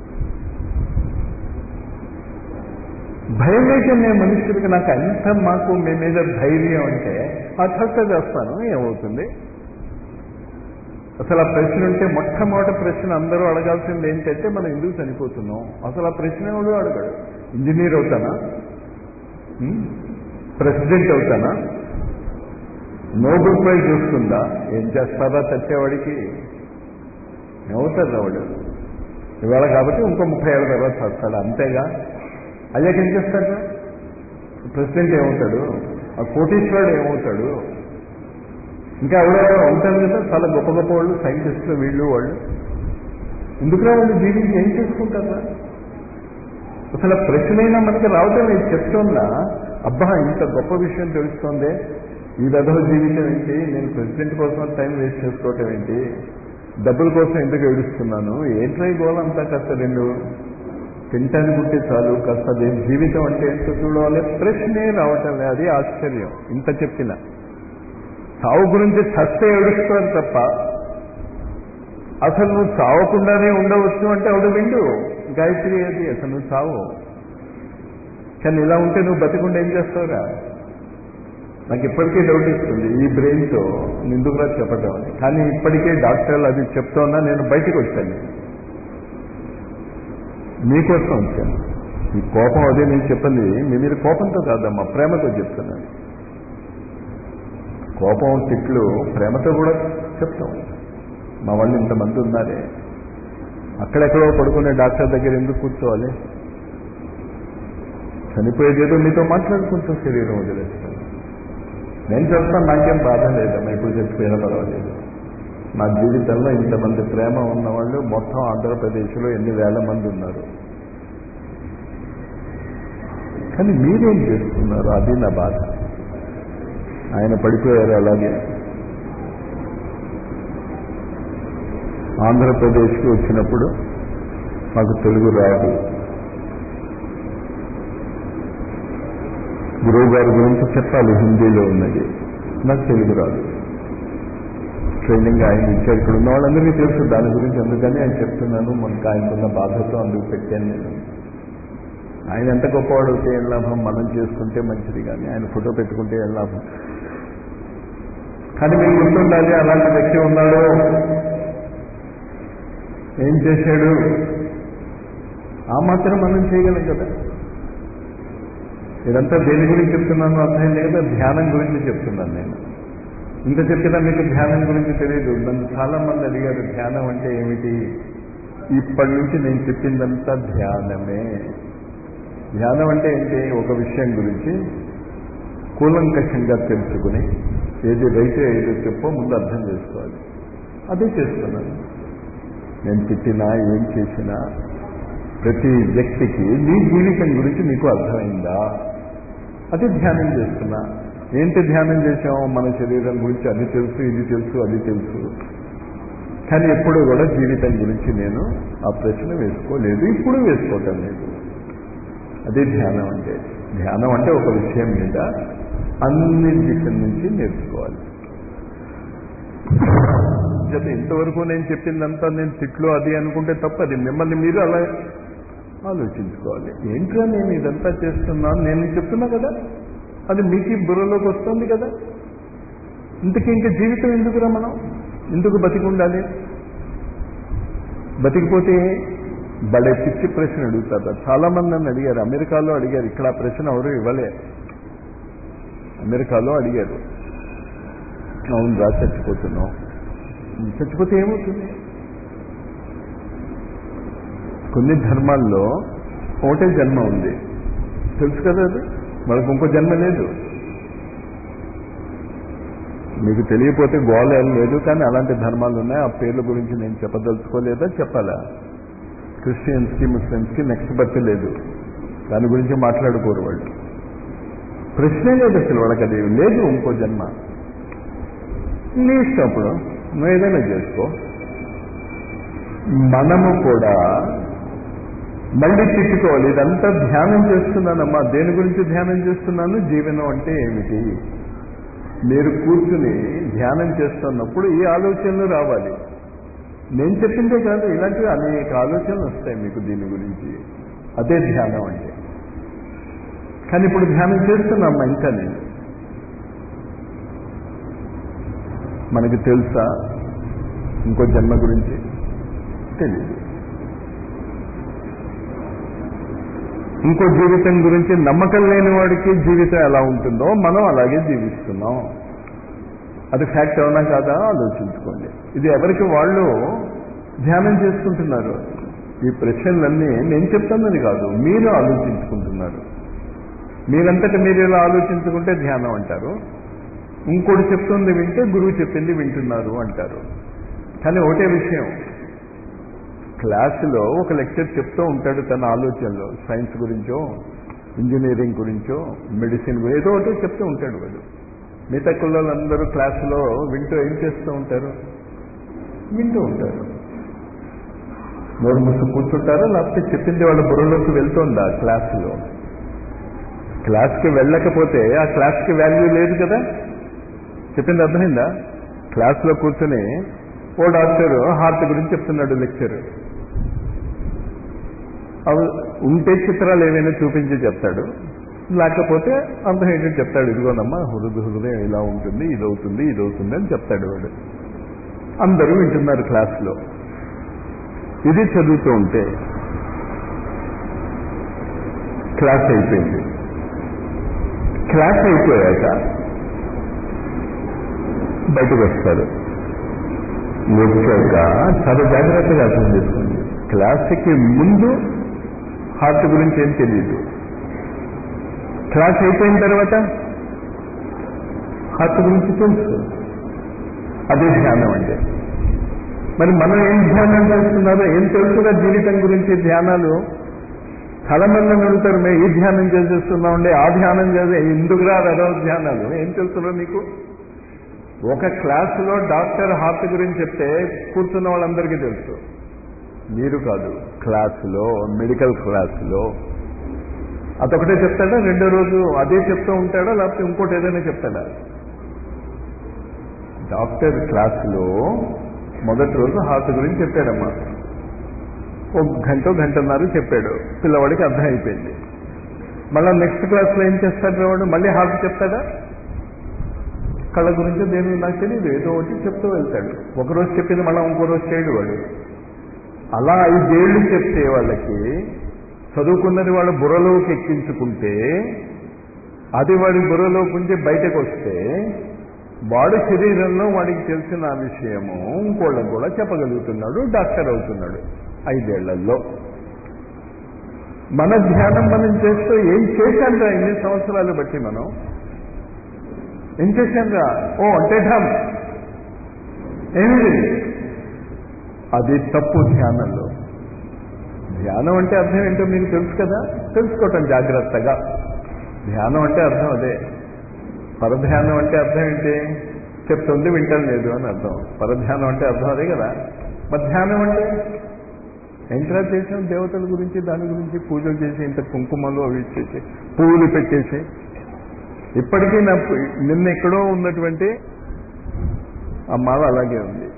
భయం వేసిన మనుషులకి నాకు అంత మాకు మీ మీద ధైర్యం అంటే ఆ చర్చ చేస్తాను ఏమవుతుంది అసలు ఆ ప్రశ్న ఉంటే మొట్టమొదటి ప్రశ్న అందరూ అడగాల్సింది ఏంటంటే మనం ఎందుకు చనిపోతున్నాం అసలు ఆ ప్రశ్న ఎవడు అడగాడు ఇంజనీర్ అవుతానా ప్రెసిడెంట్ అవుతానా నోబెల్ ప్రైజ్ వస్తుందా ఏం చేస్తారా చచ్చేవాడికి ఏమవుతాడు వాడు ఇవాళ కాబట్టి ఇంకో ముప్పై ఏళ్ళ తర్వాత చేస్తాడు అంతేగా అయ్యాక ఏం చేస్తాడు ప్రెసిడెంట్ ఏమవుతాడు ఆ కోటీశ్వరుడు ఏమవుతాడు ఇంకా ఎవరెవరో ఉంటారు కదా చాలా గొప్ప గొప్ప వాళ్ళు సైంటిస్టులు వీళ్ళు వాళ్ళు ఎందుకురా వాళ్ళు జీవించి ఏం చేసుకుంటారా అసలు ఆ ప్రశ్నైనా మనకి రావటం నేను చెప్తున్నా అబ్బా ఇంత గొప్ప విషయం తెలుస్తోంది ఈ వెధవ జీవితం ఏంటి నేను ప్రెసిడెంట్ కోసం టైం వేస్ట్ చేసుకోవటం ఏంటి డబ్బుల కోసం ఎందుకు ఏడుస్తున్నాను ఏంట్రై గోల్ అంతా కాస్త రెండు తింటానికి ఉంటే చాలు కాస్త అదేం జీవితం అంటే ఏంటో చూడాలి ప్రశ్నే రావటం లేదు అది ఆశ్చర్యం ఇంత చెప్పిన చావు గురించి చస్తే ఏడుస్తారు తప్ప అసలు నువ్వు చావకుండానే ఉండవచ్చు అంటే ఆవిడ విండు గాయత్రి అది అసలు నువ్వు చావు కానీ ఇలా ఉంటే నువ్వు బతికుండా ఏం చేస్తావురా నాకు ఇప్పటికే డౌట్ ఇస్తుంది ఈ బ్రెయిన్తో ఎందుకురా చెప్పటం అని కానీ ఇప్పటికే డాక్టర్లు అది చెప్తున్నా నేను బయటకు వచ్చాను మీకోసం వచ్చాను ఈ కోపం అదే నేను చెప్పింది మీ మీద కోపంతో కాదమ్మా ప్రేమతో చెప్తున్నాను కోపం తిట్లు ప్రేమతో కూడా చెప్తాం మా వాళ్ళు ఇంతమంది ఉన్నారే అక్కడెక్కడో పడుకునే డాక్టర్ దగ్గర ఎందుకు కూర్చోవాలి చనిపోయేదేదో మీతో మాట్లాడుకుంటాం శరీరం వదిలేస్తాం నేను చెప్తాను నాకేం బాధ లేదమ్మా ఇప్పుడు చచ్చిపోయినా పర్వాలేదు నా జీవితంలో ఇంతమంది ప్రేమ ఉన్నవాళ్ళు మొత్తం ఆంధ్రప్రదేశ్లో ఎన్ని వేల మంది ఉన్నారు కానీ మీరేం చేస్తున్నారు అది నా బాధ ఆయన పడిపోయారు అలాగే ఆంధ్రప్రదేశ్కి వచ్చినప్పుడు మాకు తెలుగు రాదు గురువు గారి గురించి చెప్పాలి హిందీలో ఉన్నది నాకు తెలుగు రాదు ట్రైనింగ్ ఆయన ఇచ్చారు ఇక్కడ ఉన్న వాళ్ళందరికీ తెలుసు దాని గురించి అందుకని ఆయన చెప్తున్నాను మనకు ఆయనకున్న బాధతో అందుకు పెట్టాను నేను ఆయన ఎంత గొప్పవాడు అయితే ఏం లాభం మనం చేసుకుంటే మంచిది కానీ ఆయన ఫోటో పెట్టుకుంటే ఏం లాభం కానీ మీకు గుర్తుండాలి అలాంటి వ్యక్తి ఉన్నాడు ఏం చేశాడు ఆ మాత్రం మనం చేయగలం కదా ఇదంతా దేని గురించి చెప్తున్నాను అర్థమైంది కదా ధ్యానం గురించి చెప్తున్నాను నేను ఇంత చెప్పినా మీకు ధ్యానం గురించి తెలియదు నన్ను చాలా మంది అడిగారు ధ్యానం అంటే ఏమిటి ఇప్పటి నుంచి నేను చెప్పిందంతా ధ్యానమే ధ్యానం అంటే ఏంటి ఒక విషయం గురించి కూలంకషంగా తెలుసుకుని ఏది రైతే ఏదో చెప్పో ముందు అర్థం చేసుకోవాలి అదే చేస్తున్నాను నేను తిట్టినా ఏం చేసినా ప్రతి వ్యక్తికి నీ జీవితం గురించి నీకు అర్థమైందా అది ధ్యానం చేస్తున్నా ఏంటి ధ్యానం చేసాం మన శరీరం గురించి అది తెలుసు ఇది తెలుసు అది తెలుసు కానీ ఎప్పుడు కూడా జీవితం గురించి నేను ఆ ప్రశ్న వేసుకోలేదు ఇప్పుడు వేసుకోవటం లేదు అదే ధ్యానం అంటే ధ్యానం అంటే ఒక విషయం మీద అన్ని దిశల నుంచి నేర్చుకోవాలి జత ఇంతవరకు నేను చెప్పిందంతా నేను తిట్లు అది అనుకుంటే తప్పది మిమ్మల్ని మీరు అలా ఆలోచించుకోవాలి ఏంట్రా నేను ఇదంతా చేస్తున్నాను నేను చెప్తున్నా కదా అది మీకు బుర్రలోకి వస్తుంది కదా ఇంతకీ ఇంకా జీవితం ఎందుకురా మనం ఎందుకు బతికి ఉండాలి బతికిపోతే బడే పిచ్చి ప్రశ్న అడుగుతారు చాలా మంది నన్ను అడిగారు అమెరికాలో అడిగారు ఇక్కడ ఆ ప్రశ్న ఎవరు ఇవ్వలే అమెరికాలో అడిగారు అవును రా చచ్చిపోతున్నాం చచ్చిపోతే ఏమవుతుంది కొన్ని ధర్మాల్లో ఒకటే జన్మ ఉంది తెలుసు కదా అది మనకు ఇంకో జన్మ లేదు మీకు తెలియపోతే గోల ఏం లేదు కానీ అలాంటి ధర్మాలు ఉన్నాయి ఆ పేర్ల గురించి నేను చెప్పదలుచుకోలేదా చెప్పాలా క్రిస్టియన్స్కి ముస్లిమ్స్కి నెక్స్ట్ బర్త్ లేదు దాని గురించి మాట్లాడుకోరు వాళ్ళు ప్రశ్నే లేదు అసలు వాళ్ళకి అది లేదు ఇంకో జన్మ నీ ఇష్టం అప్పుడు నువ్వు ఏదైనా చేసుకో మనము కూడా మళ్ళీ తిట్టుకోవాలి ఇదంతా ధ్యానం చేస్తున్నానమ్మా దేని గురించి ధ్యానం చేస్తున్నాను జీవనం అంటే ఏమిటి మీరు కూర్చుని ధ్యానం చేస్తున్నప్పుడు ఈ ఆలోచనలు రావాలి నేను చెప్పిందే కాదు ఇలాంటివి అనేక ఆలోచనలు వస్తాయి మీకు దీని గురించి అదే ధ్యానం అంటే కానీ ఇప్పుడు ధ్యానం చేస్తున్నామ్మా ఇంకా నేను మనకి తెలుసా ఇంకో జన్మ గురించి తెలియదు ఇంకో జీవితం గురించి నమ్మకం లేని వాడికి జీవితం ఎలా ఉంటుందో మనం అలాగే జీవిస్తున్నాం అది ఫ్యాక్ట్ అవునా కాదా ఆలోచించుకోండి ఇది ఎవరికి వాళ్ళు ధ్యానం చేసుకుంటున్నారు ఈ ప్రశ్నలన్నీ నేను చెప్తానని కాదు మీరు ఆలోచించుకుంటున్నారు మీరంతటా మీరు ఇలా ఆలోచించుకుంటే ధ్యానం అంటారు ఇంకోటి చెప్తుంది వింటే గురువు చెప్పింది వింటున్నారు అంటారు కానీ ఒకటే విషయం క్లాసులో ఒక లెక్చర్ చెప్తూ ఉంటాడు తన ఆలోచనలో సైన్స్ గురించో ఇంజనీరింగ్ గురించో మెడిసిన్ గురించి ఏదో ఒకటి చెప్తూ ఉంటాడు వాడు మిగతా పిల్లలందరూ క్లాసులో వింటూ ఏం చేస్తూ ఉంటారు వింటూ ఉంటారు నోరు ముసు కూర్చుంటారా లేకపోతే చెప్పింది వాళ్ళ బుర్రలోకి వెళ్తుందా క్లాసులో క్లాస్కి వెళ్ళకపోతే ఆ క్లాస్కి వాల్యూ లేదు కదా చెప్పింది అర్థమైందా క్లాస్లో కూర్చొని ఓ డాక్టర్ హార్ట్ గురించి చెప్తున్నాడు లెక్చర్ అవి ఉంటే చిత్రాలు ఏమైనా చూపించి చెప్తాడు లేకపోతే అర్థం ఏంటో చెప్తాడు ఇదిగోనమ్మా హృదయ హృదయం ఇలా ఉంటుంది ఇది అవుతుంది ఇది అవుతుంది అని చెప్తాడు వాడు అందరూ వింటున్నారు క్లాస్లో ఇది చదువుతూ ఉంటే క్లాస్ అయిపోయింది క్లాస్ అయిపోయాక బయటకు వస్తారు వచ్చాక చాలా జాగ్రత్తగా అర్థం చేసుకోండి క్లాస్కి ముందు హార్ట్ గురించి ఏం తెలియదు క్లాస్ అయిపోయిన తర్వాత హార్ట్ గురించి తెలుసు అదే ధ్యానం అంటే మరి మనం ఏం ధ్యానం చేస్తున్నారో ఏం తెలుసుగా జీవితం గురించి ధ్యానాలు చాలా మంది అడుగుతారు మేము ఈ ధ్యానం చేసేస్తున్నామండి ఆ ధ్యానం చేసే ఎందుకురా అదో ధ్యానాలు ఏం తెలుసులో మీకు ఒక క్లాసులో డాక్టర్ హార్ట్ గురించి చెప్తే కూర్చున్న వాళ్ళందరికీ తెలుసు మీరు కాదు క్లాసులో మెడికల్ క్లాసులో అదొకటే చెప్తాడా రెండో రోజు అదే చెప్తూ ఉంటాడా లేకపోతే ఇంకోటి ఏదైనా చెప్తాడా డాక్టర్ క్లాసులో మొదటి రోజు హార్ట్ గురించి చెప్పాడమ్మా ఒక గంట గంటన్నర చెప్పాడు పిల్లవాడికి అర్థం అయిపోయింది మళ్ళీ నెక్స్ట్ క్లాస్లో ఏం చేస్తాడు వాడు మళ్ళీ హార్ట్ చెప్తాడా కళ్ళ గురించి దేని నాకు తెలియదు ఏదో ఒకటి చెప్తూ వెళ్తాడు ఒకరోజు చెప్పింది మళ్ళీ ఇంకో రోజు చేయడు వాడు అలా ఐదేళ్లు చెప్తే వాళ్ళకి చదువుకున్నది వాళ్ళ బుర్రలోకి ఎక్కించుకుంటే అది వాడి బుర్రలోకి ఉంచి బయటకు వస్తే వాడి శరీరంలో వాడికి తెలిసిన విషయము ఇంకోళ్ళకు కూడా చెప్పగలుగుతున్నాడు డాక్టర్ అవుతున్నాడు ఐదేళ్లలో మన ధ్యానం మనం చేస్తూ ఏం చేశాంరా ఇన్ని సంవత్సరాలు బట్టి మనం ఏం చేశాంరా ఓ అంటే ఢమ్ ఏమిది అది తప్పు ధ్యానంలో ధ్యానం అంటే అర్థం ఏంటో మీకు తెలుసు కదా తెలుసుకోవటం జాగ్రత్తగా ధ్యానం అంటే అర్థం అదే పరధ్యానం అంటే అర్థం ఏంటి చెప్తుంది వింటం లేదు అని అర్థం పరధ్యానం అంటే అర్థం అదే కదా మరి ధ్యానం అంటే ఎంట్రా చేసాం దేవతల గురించి దాని గురించి పూజలు చేసి ఇంత కుంకుమలు అవి ఇచ్చేసి పువ్వులు పెట్టేసి ఇప్పటికీ నా నిన్న ఎక్కడో ఉన్నటువంటి ఆ మాల అలాగే ఉంది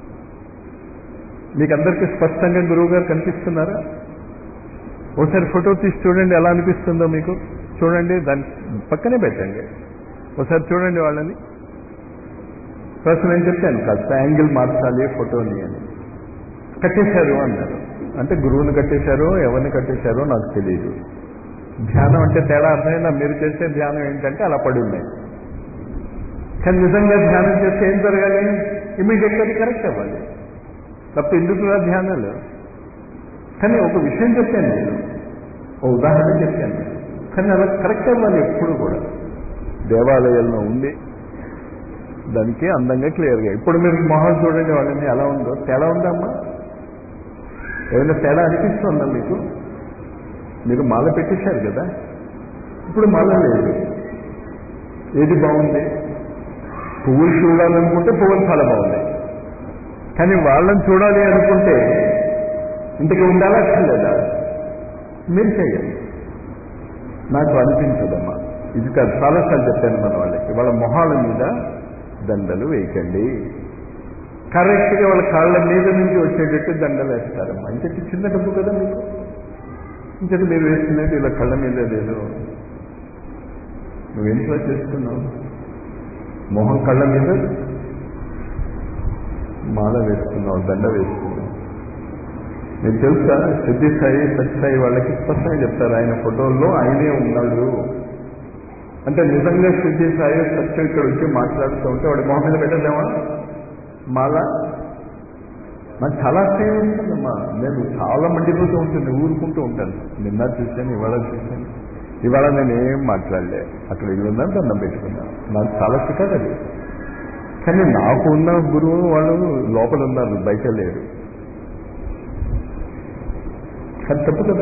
మీకు అందరికీ స్పష్టంగా గురువు గారు కనిపిస్తున్నారా ఒకసారి ఫోటో తీసి చూడండి ఎలా అనిపిస్తుందో మీకు చూడండి దాని పక్కనే పెట్టండి ఒకసారి చూడండి వాళ్ళని ఫస్ట్ నేను చెప్పాను కాస్త యాంగిల్ మార్చాలి ఫోటోని అని కట్టేశారు అన్నారు అంటే గురువుని కట్టేశారో ఎవరిని కట్టేశారో నాకు తెలియదు ధ్యానం అంటే తేడా అర్థమైందా మీరు చేసే ధ్యానం ఏంటంటే అలా పడి ఉన్నాయి కానీ నిజంగా ధ్యానం చేస్తే ఏం జరగాలి ఇమీడియట్గా అది కరెక్ట్ అవ్వాలి తప్ప ఎందుకు ధ్యానాలు కానీ ఒక విషయం చెప్పాను నేను ఒక ఉదాహరణ చెప్పాను కానీ అలా కరెక్ట్ అవ్వాలి ఎప్పుడు కూడా దేవాలయాల్లో ఉంది దానికి అందంగా క్లియర్గా ఇప్పుడు మీరు మొహం చూడండి వాళ్ళని ఎలా ఉందో తేడా ఉందమ్మా ఏమైనా తేడా అనిపిస్తుందా మీకు మీరు మాల పెట్టేశారు కదా ఇప్పుడు మాల లేదు ఏది బాగుంది పువ్వులు చూడాలనుకుంటే పువ్వులు చాలా బాగుంది కానీ వాళ్ళని చూడాలి అనుకుంటే ఇంటికి ఉండాలా లేదా మీరు చేయండి నాకు అనిపించదమ్మా ఇది కాదు చాలాసార్లు చెప్పాను మన వాళ్ళకి వాళ్ళ మొహాల మీద దండలు వేయకండి కరెక్ట్గా వాళ్ళ కాళ్ళ మీద నుంచి వచ్చేటట్టు దండలు వేస్తారమ్మా ఇంకటి చిన్న డబ్బు కదా మీకు ఇంకటి మీరు వేస్తున్నది ఇలా కళ్ళ మీద లేదు నువ్వెంట్లో చేస్తున్నావు మొహం కళ్ళ మీద మాల వేస్తున్నావు దండ వేస్తున్నావు మీకు తెలుసా సిద్ధి స్థాయి సత్యసాయి వాళ్ళకి స్పష్టంగా చెప్తారు ఆయన ఫోటోల్లో ఆయనే ఉన్నాడు అంటే నిజంగా సిద్ధి స్థాయి సత్యం ఇక్కడ వచ్చి మాట్లాడుతూ ఉంటే వాడి మొహం మీద పెట్టదేమా మాల నాకు చాలా ఆశ్చర్యం ఉంటుందమ్మా నేను చాలా మండిపోతూ ఉంటుంది ఊరుకుంటూ ఉంటాను నిన్న చూశాను ఇవాళ చూశాను ఇవాళ నేను ఏం మాట్లాడలే అక్కడ ఇల్లున్నా దండం పెట్టుకున్నాను నాకు చాలా చికాకు అది కానీ నాకు ఉన్న గురువు వాళ్ళు లోపల ఉన్నారు బయట లేరు అది తప్పు కదా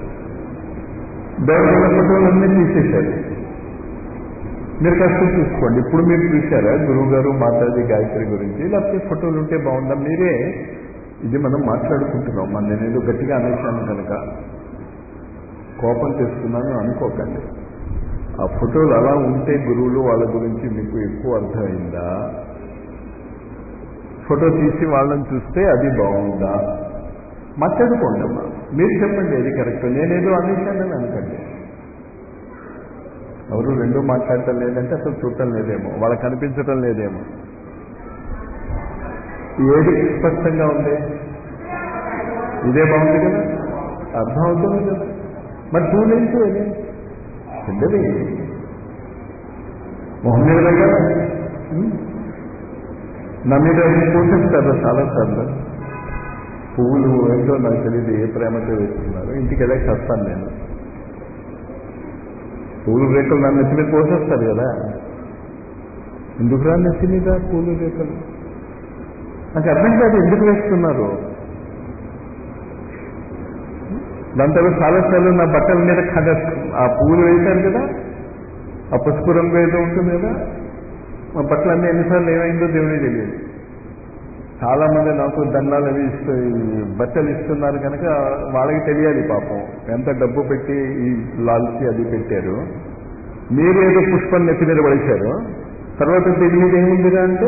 దేవతల ఫోటోలన్నీ తీసేశారు మీరు కాస్త చూసుకోండి ఇప్పుడు మీరు చూసారా గురువు గారు మాతాజీ గాయత్రి గురించి లేకపోతే ఫోటోలు ఉంటే బాగుందా మీరే ఇది మనం మాట్లాడుకుంటున్నాం మన నేను ఏదో గట్టిగా అనేశాను కనుక కోపం తెస్తున్నాను అనుకోకండి ఆ ఫోటోలు అలా ఉంటే గురువులు వాళ్ళ గురించి మీకు ఎక్కువ అర్థమైందా ఫోటో తీసి వాళ్ళని చూస్తే అది బాగుందా మాట్లాడుకోండి అమ్మా మీరు చెప్పండి ఏది కరెక్ట్ నేనేదో అనేశానని అనుకోండి ఎవరు రెండూ మాట్లాడటం లేదంటే అసలు చూడటం లేదేమో వాళ్ళకి కనిపించటం లేదేమో ఏది స్పష్టంగా ఉంది ఇదే బాగుంది కదా అర్థం అవుతుంది కదా మరి టూ లైన్స్ అది పెద్దది మొహం మీద కదా నా మీద పూజిస్తారు చాలా సార్లు పువ్వులు ఏంటో నాకు తెలియదు ఏ ప్రేమతో వేస్తున్నారు ఇంటికి వెళ్ళాక చస్తాను నేను పూలు రేఖలు నా నెత్తి మీద పోసేస్తారు కదా ఎందుకు రా నెత్తి మీద పూలు రేఖలు నాకు అర్థం కాదు ఎందుకు వేస్తున్నారు దాని తర్వాత చాలాసార్లు నా బట్టల మీద కథ ఆ పువ్వులు వేశారు కదా ఆ పసుపు రంగు ఏదో ఉంటుంది కదా మా బట్టలు అన్నీ ఎన్నిసార్లు ఏమైందో దేవుడే తెలియదు చాలా మంది నాకు దండాలు అవి ఇస్తూ ఈ బట్టలు ఇస్తున్నారు కనుక వాళ్ళకి తెలియాలి పాపం ఎంత డబ్బు పెట్టి ఈ లాల్చి అది పెట్టారు మీరు ఏదో పుష్పం నెత్తి మీద పడేశారు తర్వాత దీని మీద ఏముందిగా అంటే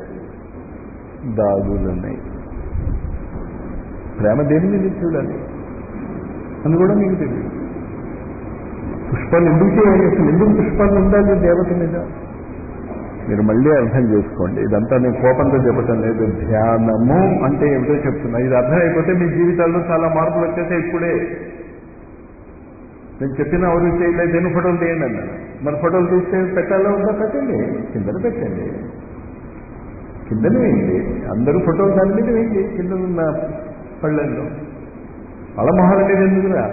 దాగులు ఉన్నాయి ప్రేమ దేని మీద చూడాలి అని కూడా మీకు తెలియదు పుష్పాలు ఎందుకు చేయాలి అసలు ఎందుకు పుష్పాలు ఉండాలి దేవత మీద మీరు మళ్ళీ అర్థం చేసుకోండి ఇదంతా నేను కోపంతో చెప్పటం లేదు ధ్యానము అంటే ఏమిటో చెప్తున్నా ఇది అర్థం అయిపోతే మీ జీవితాల్లో చాలా మార్పులు వచ్చేసాయి ఇప్పుడే నేను చెప్పిన ఎవరు చేయలేదు ఎన్ని ఫోటోలు తీయండి అన్నాను మరి ఫోటోలు తీస్తే పెట్టాలో ఉందా పెట్టండి కిందన పెట్టండి కిందనే వేయండి అందరూ ఫోటోలు దాని మీద వేయండి కింద ఉన్న పళ్ళల్లో వాళ్ళ మొహాల మీద ఎందుకురా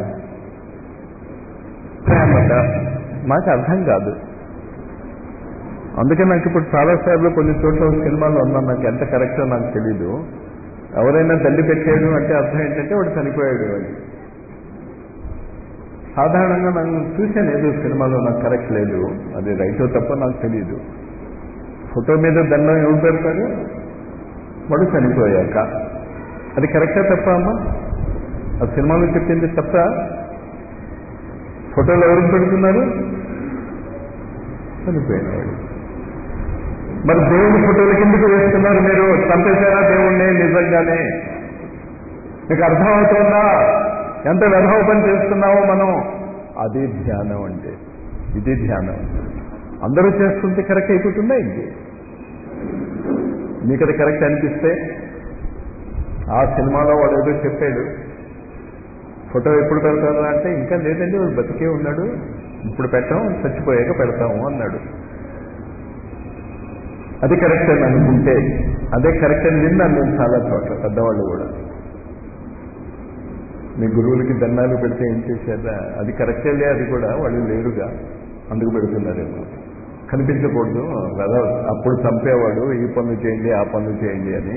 ప్రేమట నాకు అర్థం కాదు అందుకే నాకు ఇప్పుడు చాలాసార్లు కొన్ని చోట్ల సినిమాల్లో ఉన్నాను నాకు ఎంత కరెక్టో నాకు తెలీదు ఎవరైనా తల్లి పెట్టాడు అంటే అర్థం ఏంటంటే వాడు చనిపోయాడు అని సాధారణంగా నేను చూశాను ఏదో సినిమాలో నాకు కరెక్ట్ లేదు అది రైటో తప్ప నాకు తెలియదు ఫోటో మీద దండం ఎవరు పెడతారు వాడు చనిపోయాక అది కరెక్టా తప్ప అమ్మా ఆ సినిమాలో చెప్పింది తప్ప ఫోటోలు ఎవరికి పెడుతున్నారు చనిపోయినవాడు మరి దేవుడి ఫోటోల కిందకు వేస్తున్నారు మీరు చంపేశారా దేవుణ్ణి నిజంగానే మీకు అర్థమవుతుందా ఎంత వ్యధోపం చేస్తున్నావో మనం అది ధ్యానం అంటే ఇది ధ్యానం అందరూ చేస్తుంటే కరెక్ట్ అయిపోతుందా ఇది మీకు అది కరెక్ట్ అనిపిస్తే ఆ సినిమాలో వాడు ఏదో చెప్పాడు ఫోటో ఎప్పుడు పెడతారు అంటే ఇంకా లేదండి వాడు బతికే ఉన్నాడు ఇప్పుడు పెట్టాం చచ్చిపోయాక పెడతాము అన్నాడు అది కరెక్ట్ అని అనుకుంటే అదే కరెక్ట్ అని విన్నాను నేను చాలా చోట్ల పెద్దవాళ్ళు కూడా మీ గురువులకి దండాలు పెడితే ఏం చేశారా అది కరెక్టేలే అది కూడా వాళ్ళు లేరుగా అందుకు పెడుతున్నారేమో కనిపించకూడదు కదా అప్పుడు చంపేవాడు ఈ పనులు చేయండి ఆ పనులు చేయండి అని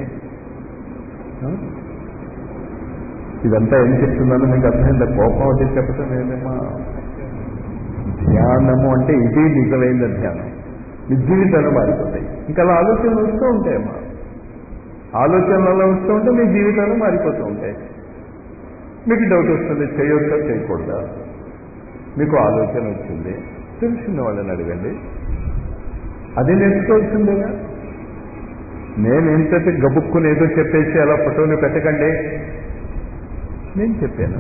ఇదంతా ఏం చెప్తున్నాను మీకు అర్థమైందా కోపం అది చెప్పటం ఏదేమా ధ్యానము అంటే ఇది నిజమైన ధ్యానం మీ జీవితాలు మారిపోతాయి ఇంకా అలా ఆలోచనలు వస్తూ ఉంటాయమ్మా ఆలోచనలు అలా వస్తూ ఉంటే మీ జీవితాలు మారిపోతూ ఉంటాయి మీకు డౌట్ వస్తుంది చేయొచ్చా చేయకూడదా మీకు ఆలోచన వచ్చింది తెలిసిన వాళ్ళని అడగండి అది నేర్చుకోవాల్సిందేగా నేను ఏంటంటే గబుక్కుని ఏదో చెప్పేసి అలా ఫోటోని పెట్టకండి నేను చెప్పాను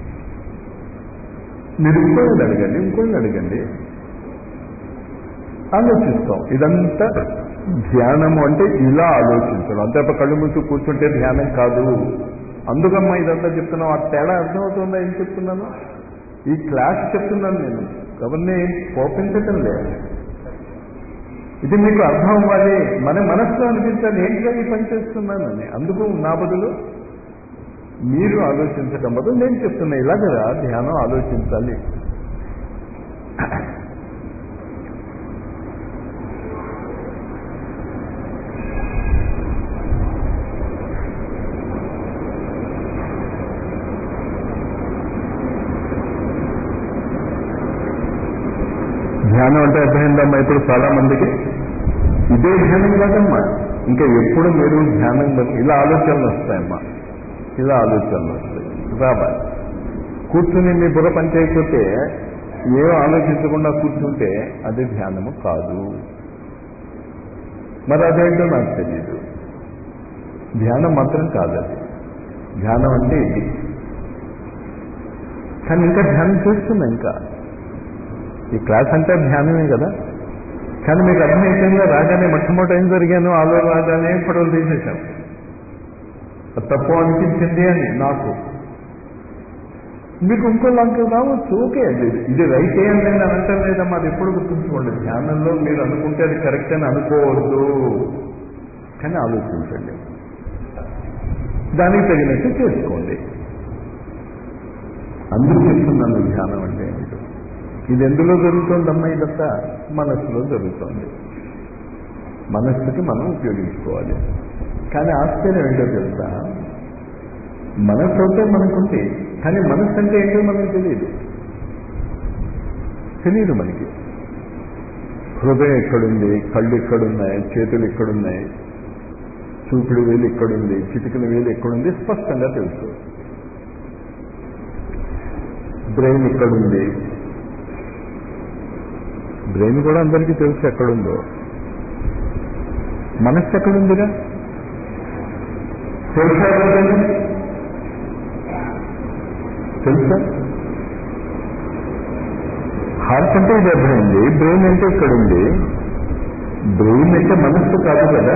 మీరు ఇంకోళ్ళని అడగండి ఇంకోళ్ళని అడగండి ఆలోచిస్తాం ఇదంతా ధ్యానము అంటే ఇలా ఆలోచించడం అంతే కళ్ళు మూసి కూర్చుంటే ధ్యానం కాదు అందుకమ్మా ఇదంతా చెప్తున్నాం ఆ తేడా అర్థమవుతుందా ఏం చెప్తున్నాను ఈ క్లాస్ చెప్తున్నాను నేను ఎవరిని కోపించటం లేదు ఇది మీకు అర్థం అవ్వాలి మన మనసులో అనిపించాలి ఏంటిగా ఈ పని చేస్తున్నానని అందుకు నా బదులు మీరు ఆలోచించటం బదులు నేను చెప్తున్నా ఇలా కదా ధ్యానం ఆలోచించాలి ధ్యానం అంటే అర్థమైందమ్మా ఇప్పుడు చాలా మందికి ఇదే ధ్యానం కాదమ్మా ఇంకా ఎప్పుడు మీరు ధ్యానం ఇలా ఆలోచనలు వస్తాయమ్మా ఇలా ఆలోచనలు వస్తాయి రావాలి కూర్చుని మీ బుర్ర పని చేయకపోతే ఏం ఆలోచించకుండా కూర్చుంటే అది ధ్యానము కాదు మరి అదేంటో నాకు తెలియదు ధ్యానం మాత్రం కాదది ధ్యానం అంటే ఇది కానీ ఇంకా ధ్యానం చేస్తున్నా ఇంకా ఈ క్లాస్ అంటే ధ్యానమే కదా కానీ మీకు అర్థమైపోయిందా రాగానే మొట్టమొదటి ఏం జరిగాను ఆలో రాగానే ఫోటోలు తీసేశాం తప్పు అనిపించింది అని నాకు మీకు ఇంకో లంక రావచ్చు ఓకే అది ఇది రైట్ అని నేను అనటం లేదమ్మా అది ఎప్పుడు గుర్తుంచుకోండి ధ్యానంలో మీరు అనుకుంటే అది కరెక్ట్ అని అనుకోవద్దు కానీ ఆలోచించండి దానికి తగినట్టు చేసుకోండి అందుకు చెప్తున్నాను ధ్యానం అంటే ఏమిటో. ఇది ఎందులో జరుగుతోందమ్మా ఇదంతా మనస్సులో జరుగుతోంది మనస్సుకి మనం ఉపయోగించుకోవాలి కానీ ఆశ్చర్యం ఏంటో తెలుసా మనస్సు అయితే మనకుంటే కానీ మనస్సు అంటే ఏంటో మనకు తెలియదు తెలియదు మనకి హృదయం ఎక్కడుంది కళ్ళు ఎక్కడున్నాయి చేతులు ఎక్కడున్నాయి చూపుడు వేలు ఎక్కడుంది చిటికల వేలు ఎక్కడుంది స్పష్టంగా తెలుసు బ్రెయిన్ ఎక్కడుంది బ్రెయిన్ కూడా అందరికీ తెలుసు ఎక్కడుందో మనస్సు ఎక్కడుందిగా తెలుసా ఎవరికైనా? తెలుసా హార్ట్ అంటే ఇది అర్థమైంది బ్రెయిన్ అంటే ఇక్కడ ఉంది బ్రెయిన్ అంటే మనస్సు కాదు కదా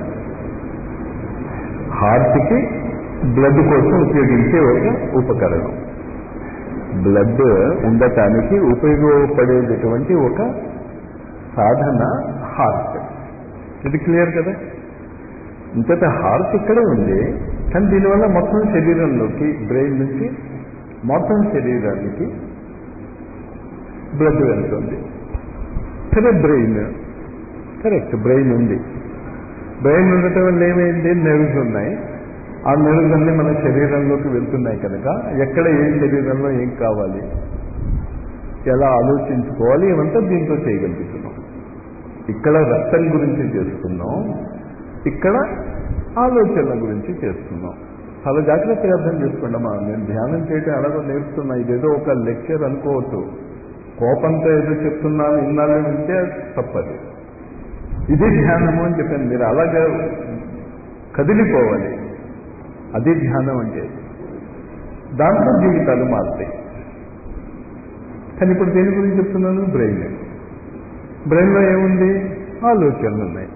హార్ట్కి బ్లడ్ కోసం ఉపయోగించే ఒక ఉపకరణం బ్లడ్ ఉండటానికి ఉపయోగపడేటటువంటి ఒక సాధన హార్ట్ ఇది క్లియర్ కదా ఇంతట హార్ట్ ఇక్కడే ఉంది కానీ దీనివల్ల మొత్తం శరీరంలోకి బ్రెయిన్ నుంచి మొత్తం శరీరానికి బ్లడ్ వెళ్తుంది సరే బ్రెయిన్ కరెక్ట్ బ్రెయిన్ ఉంది బ్రెయిన్ ఉండటం వల్ల ఏమైంది నెర్వ్స్ ఉన్నాయి ఆ నెర్వ్స్ అన్ని మన శరీరంలోకి వెళ్తున్నాయి కనుక ఎక్కడ ఏ శరీరంలో ఏం కావాలి ఎలా ఆలోచించుకోవాలి ఇవంతా దీంతో చేయగలుగుతున్నాం ఇక్కడ రక్తం గురించి చేస్తున్నాం ఇక్కడ ఆలోచనల గురించి చేస్తున్నాం చాలా జాగ్రత్తగా అర్థం చేసుకోండమ్మా నేను ధ్యానం చేయటం ఎలాగో నేర్పుతున్నా ఇదేదో ఒక లెక్చర్ అనుకోవద్దు కోపంతో ఏదో చెప్తున్నాను ఇన్నాళ్ళు వింటే తప్పదు ఇది ధ్యానము అని చెప్పాను మీరు అలాగే కదిలిపోవాలి అది ధ్యానం అంటే దాంట్లో జీవితాలు మారుతాయి కానీ ఇప్పుడు దేని గురించి చెప్తున్నాను బ్రెయిన్ బ్రెయిన్లో ఏముంది ఆలోచనలు ఉన్నాయి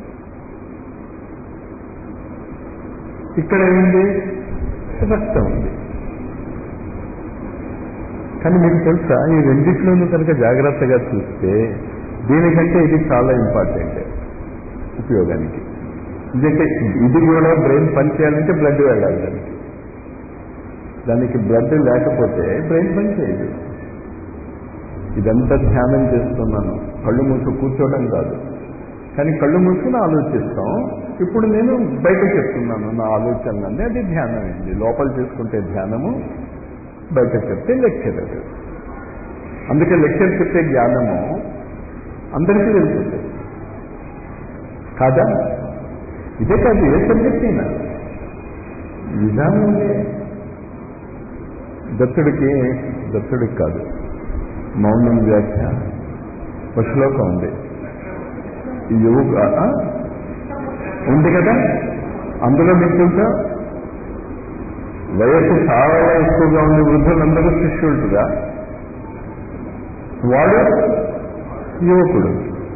ఇక్కడ ఏముంది రక్తం ఉంది కానీ మీకు తెలుసా ఈ రెండిట్లోనూ కనుక జాగ్రత్తగా చూస్తే దీనికంటే ఇది చాలా ఇంపార్టెంట్ ఉపయోగానికి ఎందుకంటే ఇది కూడా బ్రెయిన్ పనిచేయాలంటే బ్లడ్ వెళ్ళాలి దానికి దానికి బ్లడ్ లేకపోతే బ్రెయిన్ పనిచేయదు ఇదంతా ధ్యానం చేస్తున్నాను కళ్ళు మూసు కూర్చోవడం కాదు కానీ కళ్ళు మూసుకుని ఆలోచిస్తాం ఇప్పుడు నేను బయట చెప్తున్నాను నా ఆలోచనలన్నీ అది ధ్యానం అయింది లోపల చేసుకుంటే ధ్యానము బయట చెప్తే లెక్చర్ అది అందుకే లెక్చర్ చెప్పే జ్ఞానము అందరికీ వెళ్తుంది కాదా ఇదే కాదు ఏ సబ్జెక్ట్ అయినా విధానం ఉందే దత్తుడికి దత్తుడికి కాదు మౌనం వ్యాఖ్య ఒక శ్లోకం ఉంది యోగ ఉంది కదా అందులో మీకు తెలుసా వయస్సు చాలా ఎక్కువగా ఉండే వృద్ధులందరూ శిష్యుడుగా వాడు యువకుడు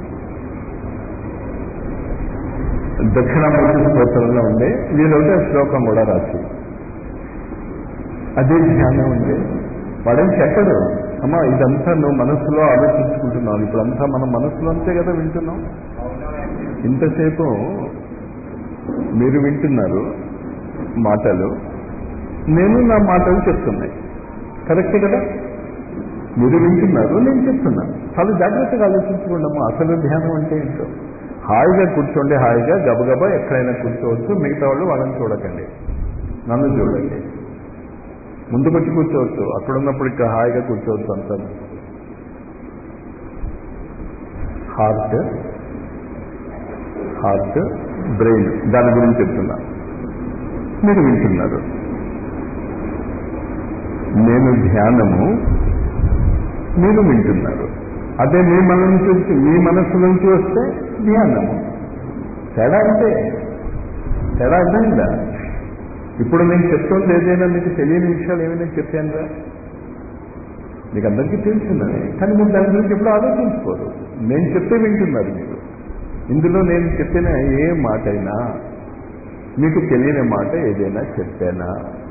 దక్షిణామూర్తి స్తోత్రంలో ఉండే వీళ్ళొకటి ఆ శ్లోకం కూడా రాసి అదే ధ్యానం ఉంది వాడేం చెప్పడు అమ్మా ఇదంతా నువ్వు మనస్సులో ఆలోచించుకుంటున్నావు ఇప్పుడంతా మన మనస్సులో అంతే కదా వింటున్నాం ఇంతసేపు మీరు వింటున్నారు మాటలు నేను నా మాటలు చెప్తున్నాయి కరెక్టే కదా మీరు వింటున్నారు నేను చెప్తున్నాను చాలా జాగ్రత్తగా ఆలోచించుకోండి అమ్మా అసలు ధ్యానం అంటే ఏంటో హాయిగా కూర్చోండి హాయిగా గబగబా ఎక్కడైనా కూర్చోవచ్చు మిగతా వాళ్ళు వాళ్ళని చూడకండి నన్ను చూడండి ముందుకొచ్చి కూర్చోవచ్చు అక్కడ ఉన్నప్పుడు ఇంకా హాయిగా కూర్చోవచ్చు అంతా హార్ట్ హార్ట్ బ్రెయిన్ దాని గురించి చెప్తున్నా మీరు వింటున్నారు నేను ధ్యానము మీరు వింటున్నారు అదే మీ మన నుంచి వచ్చి మీ మనస్సు నుంచి వస్తే ధ్యానము తేడా అంటే తేడా అర్థమైందా ఇప్పుడు నేను చెప్తుంది ఏదైనా మీకు తెలియని విషయాలు ఏమైనా చెప్పానురా మీకు అందరికీ తెలిసిందని కానీ మీరు దాని గురించి ఎప్పుడు ఆలోచించుకోరు నేను చెప్తే వింటున్నారు మీరు ఇందులో నేను చెప్పిన ఏ మాట అయినా మీకు తెలియని మాట ఏదైనా చెప్పానా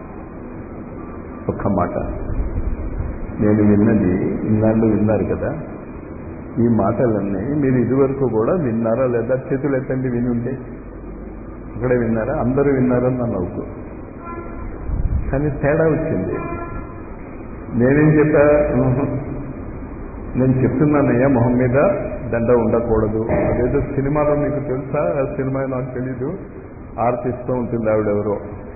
ఒక్క మాట నేను విన్నది ఇన్నాళ్ళు విన్నారు కదా ఈ మాటలన్నీ మీరు ఇదివరకు కూడా విన్నారా లేదా చేతులు ఎత్తండి విని ఉంటే ఒకడే విన్నారా అందరూ విన్నారని నన్ను నవ్వుతూ కానీ తేడా వచ్చింది నేనేం చెప్పా "ఊహు. నేను చెప్తున్నానయ్యా మొహం మీద దండ ఉండకూడదు అదేదో సినిమాలో మీకు తెలుసా ఆ సినిమా నాకు తెలీదు ఆర్తిస్తూ ఉంటుంది ఆవిడెవరో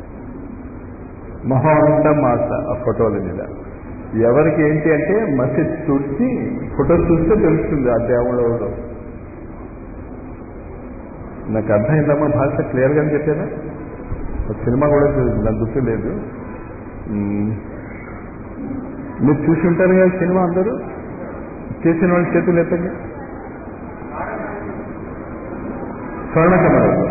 మొహం అంతా మాస ఆ ఫోటోల మీద ఎవరికి ఏంటి అంటే మసీద్ చూసి ఫోటో చూస్తే తెలుస్తుంది ఆ దేవుడు ఎవరో నాకు అర్థమైందమ్మా భాష క్లియర్గా చెప్పానా ఒక సినిమా కూడా చూ- నాకు గుర్తు లేదు మ్మ్. మీరు చూసి ఉంటారు కదా సినిమా అందరూ చేసిన వాళ్ళ చేతులు ఎత్తండి స్వర్ణకమలం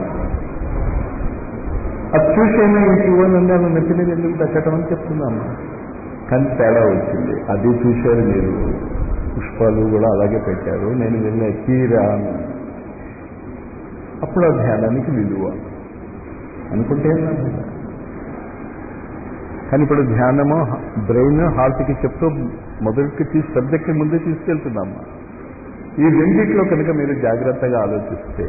అది చూసి ఏమో ఇంక ఇవ్వనండి అలా నెత్తి మీద ఎందుకు పెట్టడం అని చెప్తున్నాము కానీ తేడా వచ్చింది అది చూశారు మీరు పుష్పాలు కూడా అలాగే పెట్టారు నేను వెళ్ళి తీరా అన్నాను. అప్పుడు ఆ ధ్యానానికి విలువ అనుకుంటే ఏం లాభం? కానీ ఇప్పుడు ధ్యానము బ్రెయిన్ హార్ట్కి చెప్తూ మొదటికి తీసి సబ్జెక్ట్ ముందే తీసుకెళ్తున్నాము ఈ రెండిట్లో కనుక మీరు జాగ్రత్తగా ఆలోచిస్తే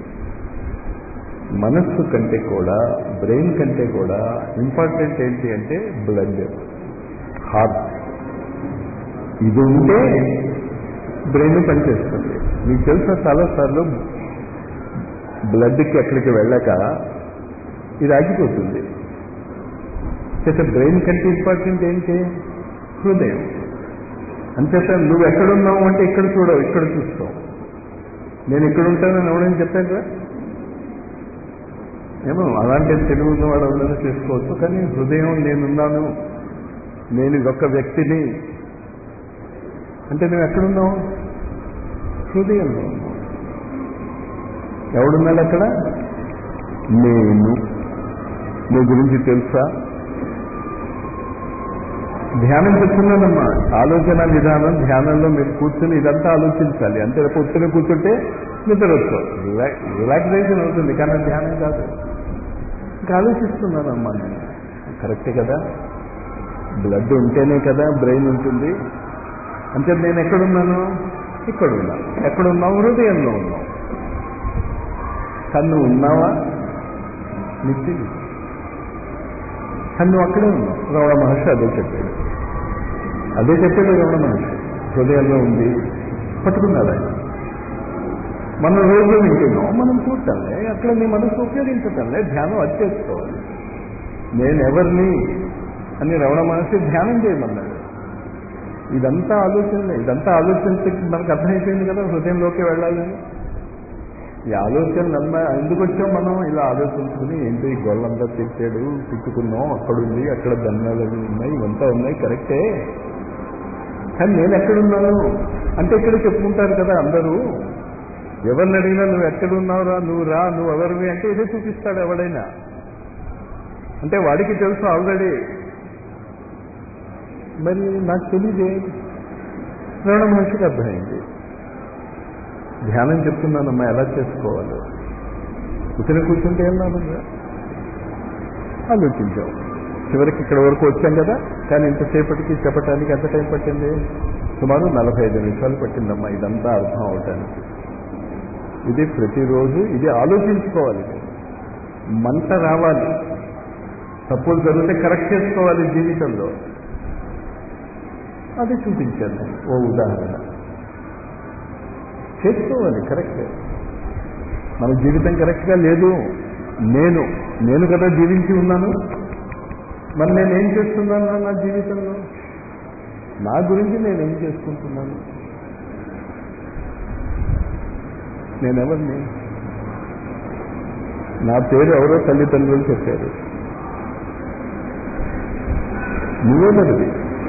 మనస్సు కంటే కూడా బ్రెయిన్ కంటే కూడా ఇంపార్టెంట్ ఏంటి అంటే బ్లడ్ హార్ట్ ఇది ఉంటే బ్రెయిన్ పనిచేస్తుంది మీకు తెలుసా చాలాసార్లు బ్లడ్కి ఎక్కడికి వెళ్ళక ఇది ఆగిపోతుంది చేత బ్రెయిన్ కంటే ఇంపార్టెంట్ ఏంటి హృదయం అంచేత నువ్వు ఎక్కడున్నావు అంటే ఇక్కడ చూడవు ఇక్కడ చూస్తావు నేను ఇక్కడ ఉంటానని ఎవడని చెప్పాను కదా ఏమో అలాంటి తెలుగు ఉన్నవాడు ఎవరైనా చేసుకోవచ్చు కానీ హృదయం నేనున్నాను నేను ఇదొక్క వ్యక్తిని అంటే నువ్వు ఎక్కడున్నావు హృదయంలో ఉన్నావు ఎవడున్నాడు అక్కడ నేను నీ గురించి తెలుసా ధ్యానం చెప్తున్నానమ్మా ఆలోచన విధానం ధ్యానంలో మీరు కూర్చుని ఇదంతా ఆలోచించాలి అంతే పొద్దున కూర్చుంటే నిద్ర వస్తుంది రిలాక్సేషన్ అవుతుంది కానీ అది ధ్యానం కాదు ఇంకా ఆలోచిస్తున్నానమ్మా నేను కరెక్టే కదా బ్లడ్ ఉంటేనే కదా బ్రెయిన్ ఉంటుంది అంటే నేను ఎక్కడున్నాను ఇక్కడ ఉన్నా ఎక్కడున్నావు హృదయంలో ఉన్నావు కన్ను ఉన్నావా నిత్యం కానీ నువ్వు అక్కడే ఉన్నావు రమణ మహర్షి అదే చెప్పాడు అదే చెప్పాడు రమణ మహర్షి హృదయంలో ఉంది పట్టుకున్నాడు ఆయన మనం రోజు వింటున్నాం మనం చూడటంలే అక్కడ నీ మనసు ఉపయోగించటంలే ధ్యానం అది చేసుకోవాలి నేను ఎవరిని అని రమణ మహర్షి ధ్యానం చేయమన్నాడు ఇదంతా ఆలోచనలే ఇదంతా ఆలోచన మనకు అర్థమైపోయింది కదా హృదయంలోకి వెళ్ళాలని ఈ ఆలోచనలు అన్నా ఎందుకు వచ్చాం మనం ఇలా ఆలోచించుకుని ఏంటి ఈ గొల్లంతా తిట్టాడు తిట్టుకున్నాం అక్కడుంది అక్కడ దండాలు అవి ఉన్నాయి ఇవంతా ఉన్నాయి కరెక్టే కానీ నేను ఎక్కడున్నాను అంటే ఇక్కడ చెప్పుకుంటారు కదా అందరూ ఎవరిని అడిగినా నువ్వు ఎక్కడున్నావురా నువ్వు రా నువ్వు ఎవరివి అంటే ఇదే చూపిస్తాడు ఎవడైనా అంటే వాడికి తెలుసు ఆల్రెడీ మరి నాకు తెలియదే శ్రవణ మహర్షికి అర్థమైంది ధ్యానం చెప్తున్నానమ్మా ఎలా చేసుకోవాలి కూర్చుని కూర్చుంటే ఏం లాభంగా ఆలోచించాం చివరికి ఇక్కడ వరకు వచ్చాం కదా కానీ ఇంతసేపటికి చెప్పటానికి ఎంత టైం పట్టింది సుమారు నలభై ఐదు నిమిషాలు పట్టిందమ్మా ఇదంతా అర్థం అవటానికి ఇది ప్రతిరోజు ఇది ఆలోచించుకోవాలి మంట రావాలి తప్పులు జరిగితే కరెక్ట్ చేసుకోవాలి జీవితంలో అది చూపించాను ఓ ఉదాహరణ చేసుకోవాలి కరెక్ట్ మన జీవితం కరెక్ట్గా లేదు నేను నేను కదా జీవించి ఉన్నాను మరి నేనేం చేస్తున్నాను నా జీవితంలో నా గురించి నేనేం చేసుకుంటున్నాను నేనెవరిని నా పేరు ఎవరో తల్లిదండ్రులు చెప్పారు నువ్వెవరిది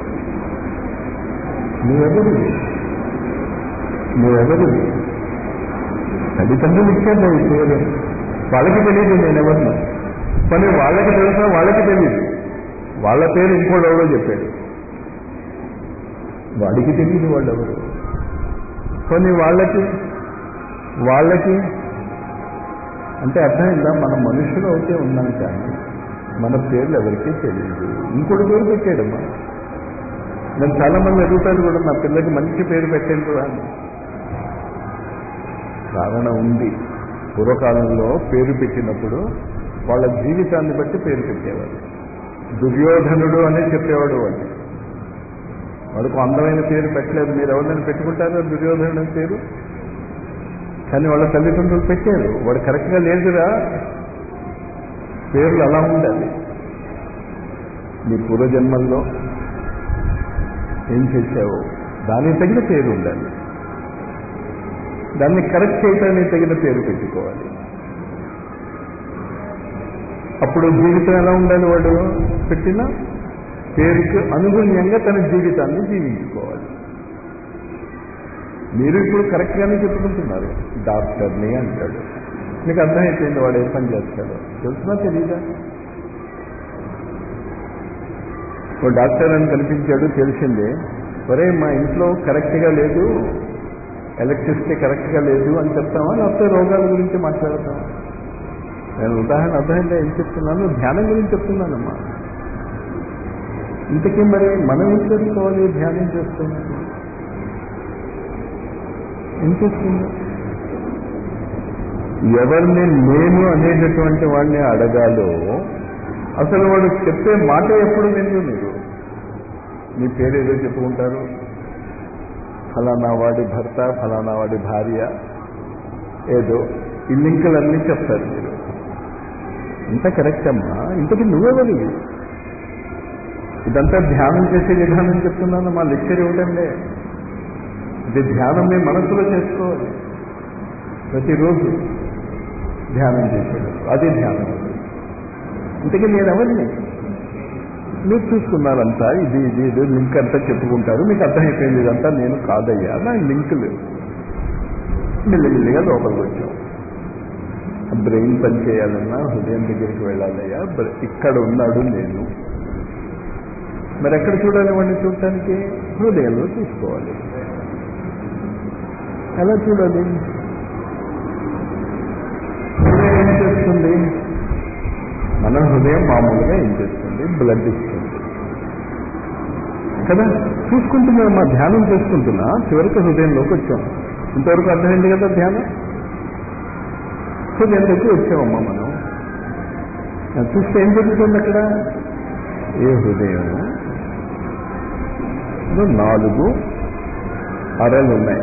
నువ్వెవరిది నువ్వెవరిది తల్లిదండ్రులు ఇచ్చారు ఈ పేరు వాళ్ళకి తెలియదు నేనెవరిని కానీ వాళ్ళకి తెలుసా వాళ్ళకి తెలియదు వాళ్ళ పేరు ఇంకోటి ఎవరో చెప్పాడు వాడికి తెలియదు వాళ్ళు ఎవరు కొన్ని వాళ్ళకి వాళ్ళకి అంటే అర్థమైందా మన మనుషులు అయితే ఉన్నాం కానీ మన పేర్లు ఎవరికీ తెలియదు ఇంకోటి పేరు పెట్టాడమ్మా నేను చాలా మంది అడుగుతారు కూడా నా పిల్లకి మంచి పేరు పెట్టండి కూడా అని కారణం ఉంది పూర్వకాలంలో పేరు పెట్టినప్పుడు వాళ్ళ జీవితాన్ని బట్టి పేరు పెట్టేవాడు దుర్యోధనుడు అనే చెప్పేవాడు వాడు వాడికి అందమైన పేరు పెట్టలేదు మీరు ఎవరినైనా పెట్టుకుంటారా దుర్యోధనుడు అని పేరు కానీ వాళ్ళ తల్లిదండ్రులు పెట్టారు వాడు కరెక్ట్గా లేదురా పేర్లు అలా ఉండాలి నీ పూర్వజన్మల్లో ఏం చేశావు దానికి తగిన పేరు ఉండాలి దాన్ని కరెక్ట్ చేయడానికి తగిన పేరు పెట్టుకోవాలి అప్పుడు జీవితం ఎలా ఉండాలి వాడు పెట్టిన పేరుకి అనుగుణ్యంగా తన జీవితాన్ని జీవించుకోవాలి మీరు ఇప్పుడు కరెక్ట్గానే చెప్పుకుంటున్నారు డాక్టర్ని అంటాడు మీకు అర్థమైపోయింది వాడు ఏ పని చేస్తాడో తెలుసునా తెలీదా ఓ డాక్టర్ అని కనిపించాడు తెలిసిందే ఒరే మా ఇంట్లో కరెక్ట్గా లేదు ఎలక్ట్రిసిటీ కరెక్ట్గా లేదు అని చెప్తామా లేకపోతే రోగాల గురించి మాట్లాడతామా నేను ఉదాహరణ అర్థమైందా ఏం చెప్తున్నాను ధ్యానం గురించి చెప్తున్నానమ్మా ఇంతకీ మరి మనం ఏం చేసుకోవాలి ధ్యానం చేస్తున్నాం ఏం చేస్తుంది ఎవరిని నేను అనేటటువంటి వాడిని అడగాలో అసలు వాడు చెప్పే మాట ఎప్పుడు విందు మీరు మీ పేరు ఏదో చెప్పుకుంటారు ఫలానా వాడి భర్త ఫలానా వాడి భార్య ఏదో ఈ లింకులన్నీ చెప్తారు మీరు ఇంత కరెక్ట్ అమ్మా ఇంతకీ నువ్వెవరి ఇదంతా ధ్యానం చేసే విధానం చెప్తున్నాను మా లెక్చర్ ఇవ్వటంలే ఇది ధ్యానం మీ మనసులో చేసుకోవాలి ప్రతిరోజు ధ్యానం చేసేటప్పుడు అదే ధ్యానం ఇంతకీ నేను ఎవరిని మీరు చూసుకున్నారంతా ఇది ఇది ఇది లింక్ అంతా చెప్పుకుంటారు మీకు అర్థమైపోయింది ఇదంతా నేను కాదయ్యా నా లింకులు మెల్లిమెల్లిగా లోపలికి వచ్చాం బ్రెయిన్ పని చేయాలన్నా హృదయం దగ్గరికి వెళ్ళాలయ్యా ఇక్కడ ఉన్నాడు నేను మరి ఎక్కడ చూడాలి వాడిని చూడటానికి హృదయంలో చూసుకోవాలి ఎలా చూడాలి హృదయం ఏం చేస్తుంది మన హృదయం మామూలుగా ఏం చేస్తుంది బ్లడ్ ఇస్తుంది కదా చూసుకుంటున్నా మా ధ్యానం చేసుకుంటున్నా చివరికి హృదయంలోకి వచ్చాం ఇంతవరకు అర్థమైంది కదా ధ్యానం హృదయంలోకి వచ్చామమ్మా మనం చూస్తే ఏం జరుగుతుంది అక్కడ ఏ హృదయం నాలుగు అరలు ఉన్నాయి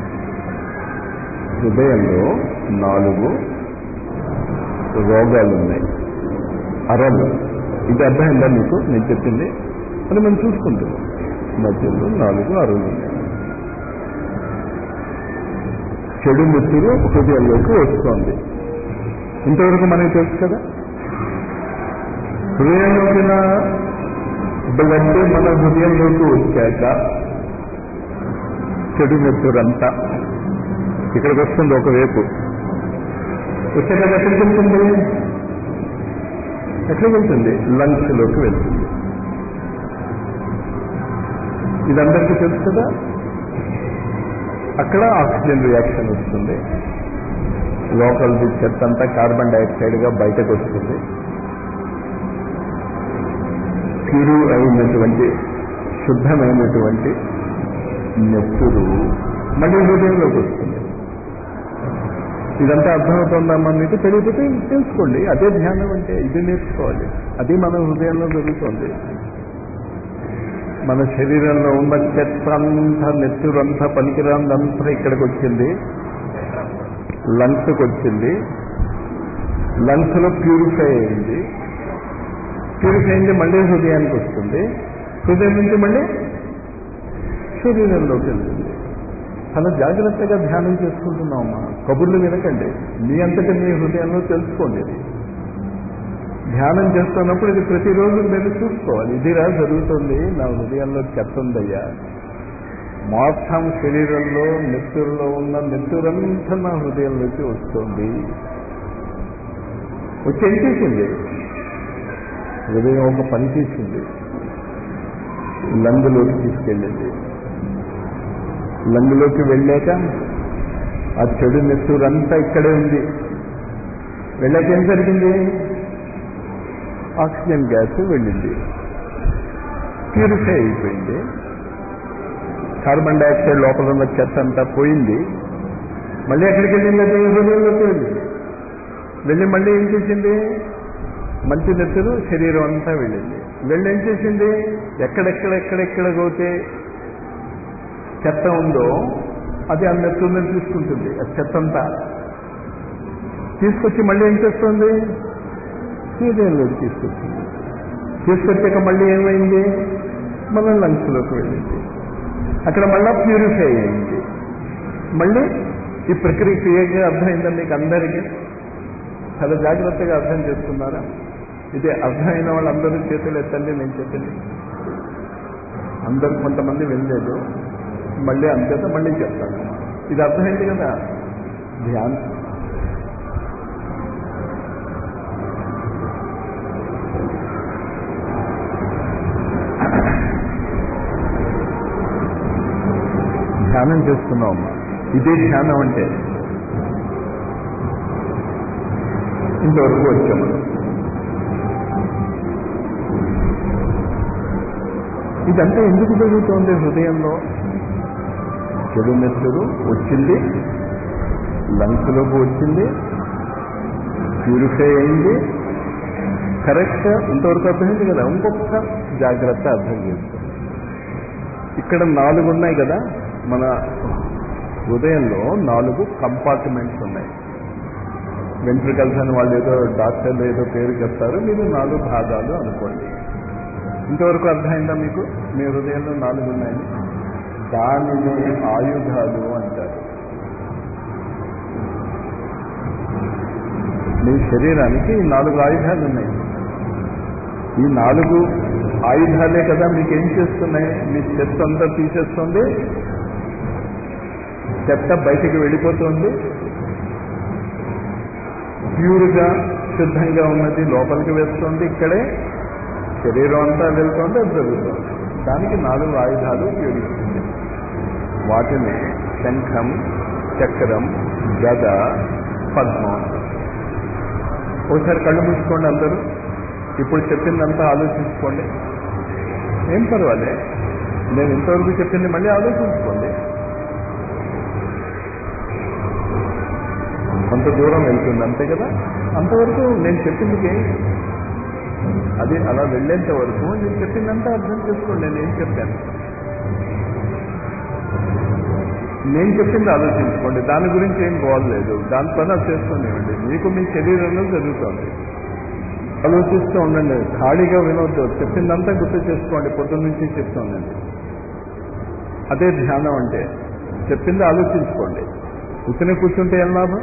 హృదయంలో నాలుగు రోగాలు ఉన్నాయి అరలు ఇది అర్థమైందా మీకు నేను చెప్పింది అని మనం చూసుకుంటున్నాం మధ్యలో నాలుగు అరలు ఉన్నాయి చెడు మిత్రులు హృదయంలోకి వస్తోంది ఇంతవరకు మనకి తెలుసు కదా హృదయంలోకి బ్లడ్ మన హృదయంలోకి వచ్చాక చెడు మిత్రులంతా ఇక్కడికి వస్తుంది ఒకవైపు వచ్చాక ఎక్కడికి వెళ్తుంది ఎక్కడికి వెళ్తుంది లంగ్స్ లోకి వెళ్తుంది ఇదందరికీ తెలుసు కదా అక్కడ ఆక్సిజన్ రియాక్షన్ వస్తుంది లోపలిది చెత్త అంతా కార్బన్ డైఆక్సైడ్ గా బయటకు వస్తుంది ప్యూరు అయినటువంటి శుద్ధమైనటువంటి నెత్తురు మళ్ళీ హృదయంలోకి వస్తుంది ఇదంతా అర్థమవుతుందమ్మా మీకు తెలియకపోతే తెలుసుకోండి అదే ధ్యానం అంటే ఇది నేర్చుకోవాలి అది మన హృదయంలో జరుగుతుంది మన శరీరంలో ఉన్న చెత్త అంతా నెత్తురంతా పనికిరాందంతా ఇక్కడికి వచ్చింది లంగ్స్కి వచ్చింది లంగ్స్ లో ప్యూరిఫై అయింది ప్యూరిఫై అయింది మళ్ళీ హృదయానికి వస్తుంది హృదయం నుంచి మళ్ళీ శరీరంలోకి వెళ్తుంది చాలా జాగ్రత్తగా ధ్యానం చేసుకుంటున్నామమ్మా కబుర్లు వినకండి మీ అంతటా మీ హృదయంలో తెలుసుకోండి ఇది ధ్యానం చేస్తున్నప్పుడు ఇది ప్రతిరోజు మీరు చూసుకోవాలి ఇదిరా జరుగుతుంది నా హృదయంలో చెత్త ఉందయ్యా మొత్తం శరీరంలో నెత్తురులో ఉన్న నెత్తురంతా నా హృదయంలోకి వస్తుంది వచ్చి ఏం చేసింది హృదయం ఒక పని చేసింది లంగులోకి తీసుకెళ్ళింది లంగులోకి వెళ్ళాక ఆ చెడు నెత్తురంతా ఇక్కడే ఉంది వెళ్ళాక ఏం జరిగింది ఆక్సిజన్ గ్యాస్ వెళ్ళింది ప్యూరిఫై అయిపోయింది కార్బన్ డైఆక్సైడ్ లోపల ఉన్న చెత్త అంతా పోయింది మళ్ళీ ఎక్కడికి వెళ్ళింది అది హృదయంలోకి వెళ్ళింది వెళ్ళి మళ్ళీ ఏం చేసింది మంచి నెత్తురు శరీరం అంతా వెళ్ళింది వెళ్ళి ఏం చేసింది ఎక్కడెక్కడెక్కడెక్కడగైతే చెత్త ఉందో అది ఆ నెత్తురుని తీసుకుంటుంది ఆ చెత్త అంతా తీసుకొచ్చి మళ్ళీ ఏం చేస్తుంది హృదయంలోకి తీసుకొచ్చింది తీసుకొచ్చాక మళ్ళీ ఏమైంది మన లంగ్స్లోకి వెళ్ళింది అక్కడ మళ్ళా ప్యూరిఫై అయింది మళ్ళీ ఈ ప్రక్రియ క్లియర్గా అర్థమైందా మీకు అందరికీ చాలా జాగ్రత్తగా అర్థం చేస్తున్నారా ఇది అర్థమైన వాళ్ళందరూ చేతులు ఎత్తండి నేను చెప్పింది అందరు కొంతమంది వెళ్ళలేదు మళ్ళీ అంతేత మళ్ళీ చెప్తాను ఇది అర్థమైంది కదా ధ్యాన్ ధ్యానం చేస్తున్నాం అమ్మా ఇదే ధ్యానం అంటే ఇంతవరకు వచ్చాము ఇదంతా ఎందుకు జరుగుతోంది హృదయంలో చెడు మెత్తుడు వచ్చింది లంగ్స్లోకి వచ్చింది ప్యూరిఫై అయింది కరెక్ట్ ఇంతవరకు అర్థమైంది కదా ఇంకొక జాగ్రత్త అర్థం చేసుకోండి ఇక్కడ నాలుగు ఉన్నాయి కదా మన హృదయంలో నాలుగు కంపార్ట్మెంట్స్ ఉన్నాయి వెంట్రికల్స్ అని వాళ్ళు ఏదో డాక్టర్లు ఏదో పేరు చెప్తారు మీరు నాలుగు భాగాలు అనుకోండి ఇంతవరకు అర్థమైందా మీకు మీ హృదయంలో నాలుగు ఉన్నాయని దానిని ఆయుధాలు అంటారు మీ శరీరానికి ఈ నాలుగు ఆయుధాలు ఉన్నాయి ఈ నాలుగు ఆయుధాలే కదా మీకు ఏం చేస్తున్నాయి మీ చెత్త అంతా తీసేస్తుంది చెత్త బయటికి వెళ్ళిపోతుంది ప్యూర్గా శుద్ధంగా ఉన్నది లోపలికి వేస్తుంది ఇక్కడే శరీరం అంతా వెళ్తుంది అది జరుగుతుంది దానికి నాలుగు ఆయుధాలు ఉపయోగిస్తుంది వాటిని శంఖం చక్రం గద పద్మం ఒకసారి కళ్ళు మూసుకోండి అందరూ ఇప్పుడు చెప్పిందంతా ఆలోచించుకోండి ఏం పర్వాలే నేను ఇంతవరకు చెప్పింది మళ్ళీ ఆలోచించుకోండి కొంత దూరం వెళ్తుంది అంతే కదా అంతవరకు నేను చెప్పిందికి అది అలా వెళ్ళేంత వరకు నేను చెప్పిందంతా అర్థం చేసుకోండి నేను ఏం చెప్పాను నేను చెప్పింది ఆలోచించుకోండి దాని గురించి ఏం బాగలేదు దాని పని అది చేస్తుండేవండి మీకు మీ శరీరంలో జరుగుతుంది ఆలోచిస్తూ ఉండండి ఖాళీగా వినొద్దు చెప్పిందంతా గుర్తు చేసుకోండి పొద్దున్న నుంచి చెప్తూ ఉండండి అదే ధ్యానం అంటే చెప్పింది ఆలోచించుకోండి కూర్చుని కూర్చుంటే ఏం లాభం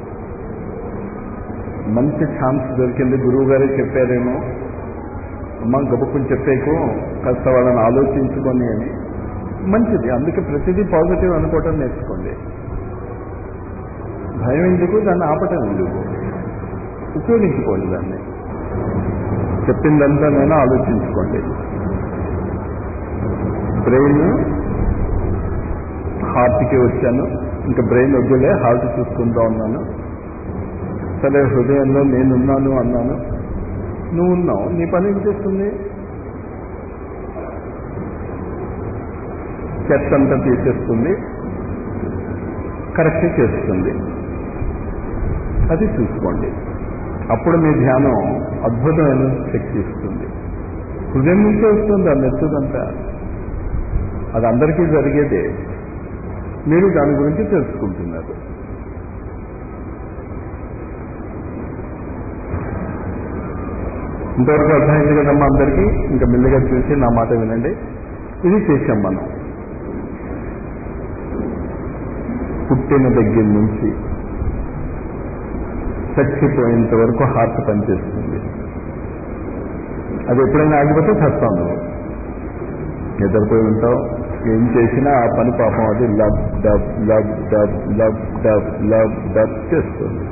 మంచి ఛాన్స్ దొరికింది గురువు గారే చెప్పారేమో అమ్మ గబుక్కుని చెప్పేకు కాస్త వాళ్ళని ఆలోచించుకొని అని మంచిది అందుకే ప్రతిదీ పాజిటివ్ అనుకోవటం నేర్చుకోండి భయం ఎందుకు దాన్ని ఆపటం ఎందుకు ఉపయోగించుకోండి దాన్ని చెప్పిందంతా నేను ఆలోచించుకోండి బ్రెయిన్ హార్ట్కి వచ్చాను ఇంకా బ్రెయిన్ వద్దులే హార్ట్ చూసుకుంటూ ఉన్నాను సరే హృదయంలో నేనున్నాను అన్నాను నువ్వు ఉన్నావు నీ పని ఏం చేస్తుంది చెత్త అంతా తీసేస్తుంది కరెక్ట్ చేస్తుంది అది చూసుకోండి అప్పుడు మీ ధ్యానం అద్భుతమైన శక్తి ఇస్తుంది హృదయం నుంచే వస్తుంది ఆ మెత్తుదంతా అది అందరికీ జరిగేదే మీరు దాని గురించి తెలుసుకుంటున్నారు ఇంతవరకు అర్థమైంది కదమ్మా అందరికీ ఇంకా మెల్లిగా చూసి నా మాట వినండి ఇది చేశాం మనం పుట్టిన దగ్గర నుంచి చచ్చిపోయేంత వరకు హార్ట్ పనిచేస్తుంది అది ఎప్పుడైనా ఆగిపోతే చస్తాం నువ్వు నిద్రపోయి ఉంటావు ఏం చేసినా ఆ పని పాపం అది lub dub lub dub lub dub lub dub చేస్తుంది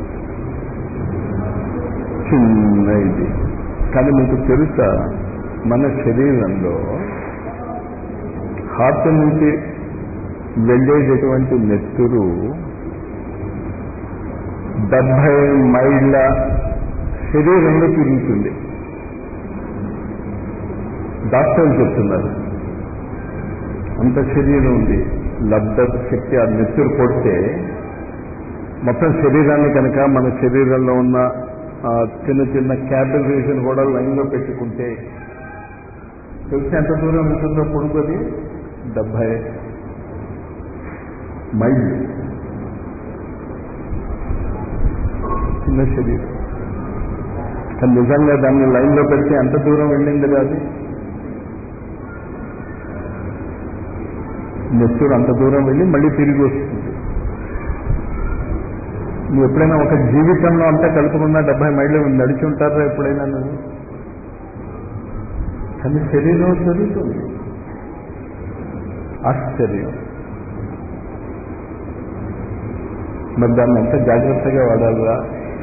చిన్న ఇది కానీ మీకు తెలుసా మన శరీరంలో హార్ట్ నుంచి వెళ్ళేటటువంటి నెత్తురు డెబ్బై మైళ్ళ శరీరంలో తిరుగుతుంది డాక్టర్లు చెప్తున్నారు అంత శరీరం ఉంది లబ్ధ శక్తి ఆ నెత్తురు కొడితే మొత్తం శరీరాన్ని కనుక మన శరీరంలో ఉన్న ఆ, చిన్న చిన్న క్యాపిలరీస్ కూడా లైన్లో పెట్టుకుంటే తెలిసి ఎంత దూరం ఉంటుందో పొడుగుది డెబ్బై మైళ్ళు చిన్న శరీరం కానీ నిజంగా దాన్ని లైన్లో పెడితే ఎంత దూరం వెళ్ళింది అది నెత్తురు అంత దూరం వెళ్ళి మళ్ళీ తిరిగి వస్తుంది నువ్వు ఎప్పుడైనా ఒక జీవితంలో అంతా కలుపుకున్న డెబ్బై మైళ్ళు నడిచి ఉంటారా ఎప్పుడైనా నువ్వు కానీ శరీరం జరుగుతుంది ఆశ్చర్యం మరి దాన్ని ఎంత జాగ్రత్తగా వాడాలిరా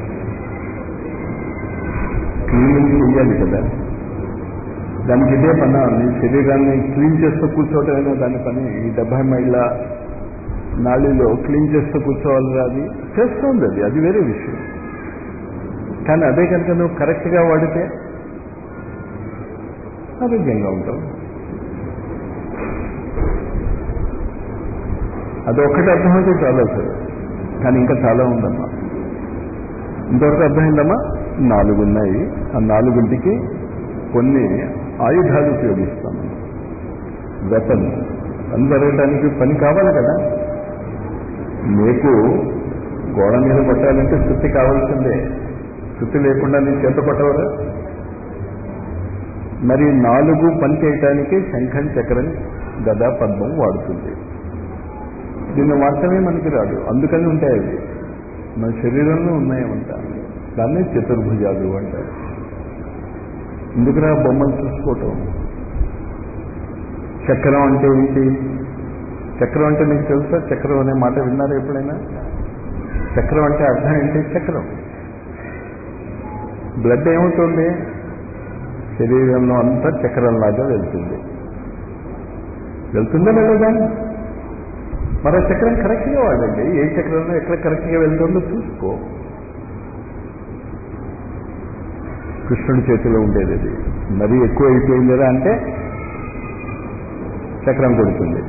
క్లీనింగ్ చెయ్యాలి కదా దానికి ఇదే పని నీ శరీరాన్ని క్లీన్ చేస్తూ కూర్చోవటమేనా దాని పని ఈ డెబ్బై మైళ్ళ నాళిలో క్లీన్ చేస్తూ కూర్చోవాలి అది చేస్తుంది అది అది వేరే విషయం కానీ అదే కనుక నువ్వు కరెక్ట్గా వాడితే ఆరోగ్యంగా ఉంటావు అది ఒక్కటి అర్థమైతే చాలా సార్ కానీ ఇంకా చాలా ఉందమ్మా ఇంతవరకు అర్థమైందమ్మా నాలుగు ఉన్నాయి ఆ నాలుగుంటికి కొన్ని ఆయుధాలు ఉపయోగిస్తాము వెపన్ పని జరగడానికి పని కావాలి కదా నీకు గోడ మీద కొట్టాలంటే శుద్ధి కావాల్సిందే శుద్ధి లేకుండా నీ చేత కొట్టవరా మరి నాలుగు పని చేయటానికి శంఖం చక్రం గద పద్మం వాడుతుంది దీన్ని వాడటమే మనకి రాదు అందుకని ఉంటాయి అవి మన శరీరంలో ఉన్నాయమంట దాన్ని చతుర్భుజాలు అంటారు ఎందుకురా బొమ్మలు చూసుకోవటం చక్రం అంటే ఏంటి చక్రం అంటే నీకు తెలుసా చక్రం అనే మాట విన్నారా ఎప్పుడైనా చక్రం అంటే అర్థం ఏంటి చక్రం బ్లడ్ ఏమవుతుంది శరీరంలో అంతా చక్రంలాగా వెళ్తుంది వెళ్తుందా వెళ్ళదా మరి ఆ చక్రం కరెక్ట్గా వాడండి ఏ చక్రంలో ఎక్కడ కరెక్ట్గా వెళ్తుందో చూసుకో కృష్ణుడి చేతిలో ఉండేది అది మరీ ఎక్కువ అయిపోయిందిరా అంటే చక్రం కొడుతుంది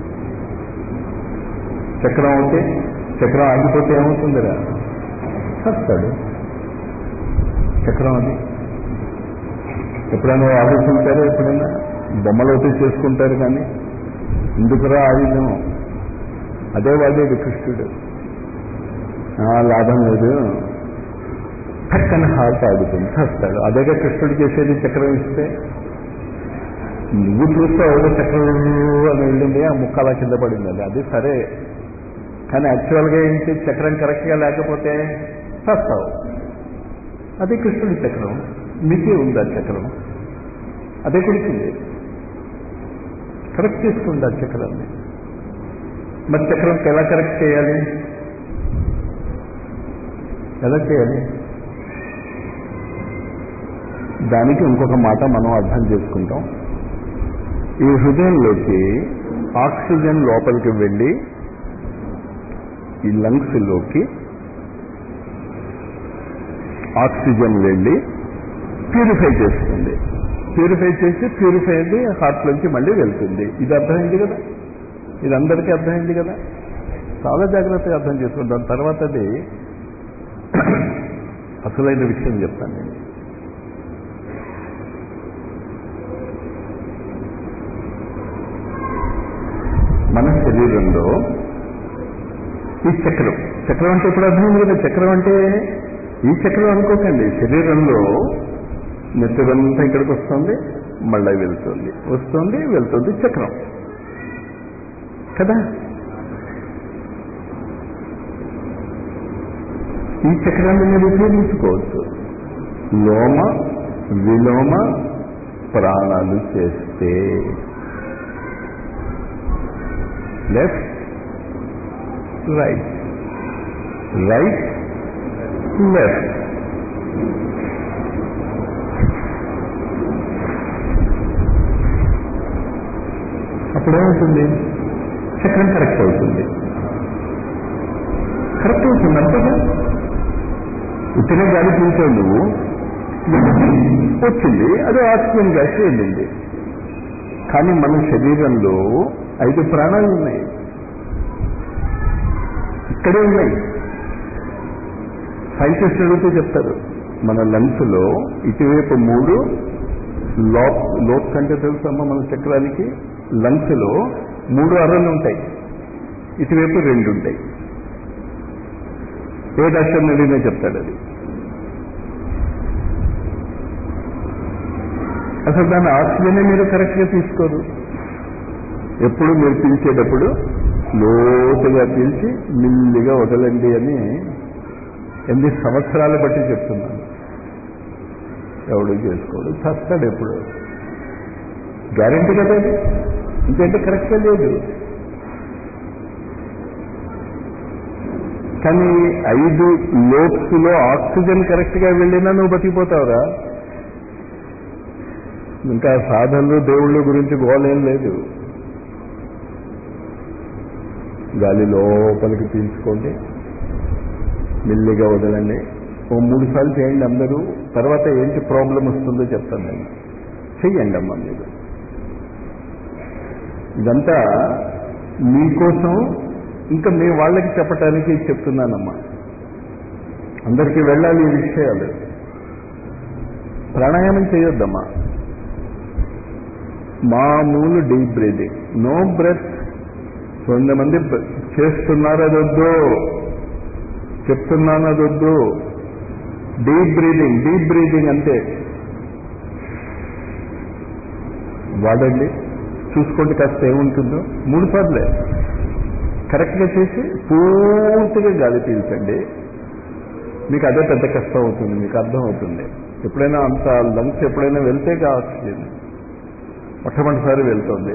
చక్రం అవుతే చక్రం ఆగిపోతే ఏమవుతుందిరా చస్తాడు చక్రం అది ఎప్పుడైనా ఆలోచించారో ఎప్పుడైనా బొమ్మలు అయితే చేసుకుంటారు కానీ ఎందుకురా ఆయుధం అదే వాడేది కృష్ణుడు ఆ, లాభం లేదు పక్కన హార్ట్ ఆగుతుంది చస్తాడు అదేగా కృష్ణుడు చేసేది చక్రం ఇస్తే నువ్వు చూస్తావు చక్రం అని వెళ్ళింది ఆ ముక్క అలా కింద పడింది అది అది సరే కానీ యాక్చువల్గా ఏంటి చక్రం కరెక్ట్గా లేకపోతే చస్తావు అదే కృష్ణుడి చక్రం మీకే ఉంది ఆ చక్రం అదే కుడిచింది కరెక్ట్ చేసుకుంది ఆ చక్రాన్ని మరి చక్రం ఎలా కరెక్ట్ చేయాలి ఎలా చేయాలి దానికి ఇంకొక మాట మనం అర్థం చేసుకుంటాం ఈ హృదయంలోకి ఆక్సిజన్ లోపలికి వెళ్ళి ఈ లంగ్స్ లోకి ఆక్సిజన్ వెళ్ళి ప్యూరిఫై చేస్తుంది ప్యూరిఫై చేసి ప్యూరిఫై అయింది హార్ట్ నుంచి మళ్ళీ వెళ్తుంది ఇది అర్థమైంది కదా ఇది అందరికీ అర్థమైంది కదా చాలా జాగ్రత్తగా అర్థం చేసుకుంటాం తర్వాత అది అసలైన విషయం చెప్తాను నేను మన శరీరంలో ఈ చక్రం చక్రం అంటే ఇప్పుడు అర్థమైంది కదా చక్రం అంటే ఈ చక్రం అనుకోకండి శరీరంలో నెత్తురంతా ఇక్కడికి వస్తుంది మళ్ళీ వెళ్తుంది వస్తుంది వెళ్తుంది చక్రం కదా ఈ చక్రాన్ని మీరు ఉపయోగించుకోవచ్చు లోమ విలోమ ప్రాణాలు చేస్తే లెఫ్ట్ రైట్ రైట్ లెఫ్ట్ అప్పుడేమవుతుంది చక్రం కరెక్ట్ అవుతుంది కరెక్ట్ అవుతుంది అంతేగా ఉత్తిన గాలి పీల్చావు నువ్వు వచ్చింది అది ఆక్సిజన్ గ్యాస్ వెళ్ళింది కానీ మన శరీరంలో ఐదు ప్రాణాలు ఉన్నాయి ఇక్కడే ఉన్నాయి సైంటిస్ట్ అడిగితే చెప్తారు మన లంగ్స్ లో ఇటువైపు మూడు లోప్ లోప్స్ అంటే తెలుసమ్మా మన చక్రానికి లంగ్స్ లో మూడు అరలు ఉంటాయి ఇటువైపు రెండు ఉంటాయి ఏ డాక్టర్ అడిగినా చెప్తాడు అది అసలు దాని ఆక్సిజన్ మీరు కరెక్ట్గా తీసుకోరు ఎప్పుడు మీరు పీల్చేటప్పుడు లోతుగా పీల్చి మిల్లిగా వదలండి అని ఎన్ని సంవత్సరాలు బట్టి చెప్తున్నాను ఎవడు చేసుకోడు చస్తాడు ఎప్పుడు గ్యారంటీ కదా అది ఇంకంటే కరెక్ట్గా లేదు కానీ ఐదు లోప్స్లో ఆక్సిజన్ కరెక్ట్గా వెళ్ళినా నువ్వు బతికిపోతావురా ఇంకా సాధనలు దేవుళ్ళ గురించి గోలేం లేదు గాలి లోపలికి పీల్చుకోండి మెల్లిగా వదలండి ఓ మూడు సార్లు చేయండి అందరూ తర్వాత ఏంటి ప్రాబ్లం వస్తుందో చెప్తాను నేను చెయ్యండి అమ్మా మీరు ఇదంతా మీకోసం ఇంకా మీ వాళ్ళకి చెప్పటానికి చెప్తున్నానమ్మా అందరికీ వెళ్ళాలి ఈ విషయాలు ప్రాణాయామం చేయొద్దమ్మా మామూలు డీప్ బ్రీదింగ్ నో బ్రెత్ కొంతమంది చేస్తున్నారు అదొద్దు చెప్తున్నాను అదొద్దు డీప్ బ్రీదింగ్ డీప్ బ్రీదింగ్ అంతే వాడండి చూసుకోండి కాస్త ఏముంటుందో మూడు సార్లే కరెక్ట్గా చేసి పూర్తిగా గాలి పీల్చండి మీకు అదే పెద్ద కష్టం అవుతుంది మీకు అర్థం అవుతుంది ఎప్పుడైనా అంత లంగ్స్ ఎప్పుడైనా వెళ్తే కావచ్చు మొట్టమొదటిసారి వెళ్తుంది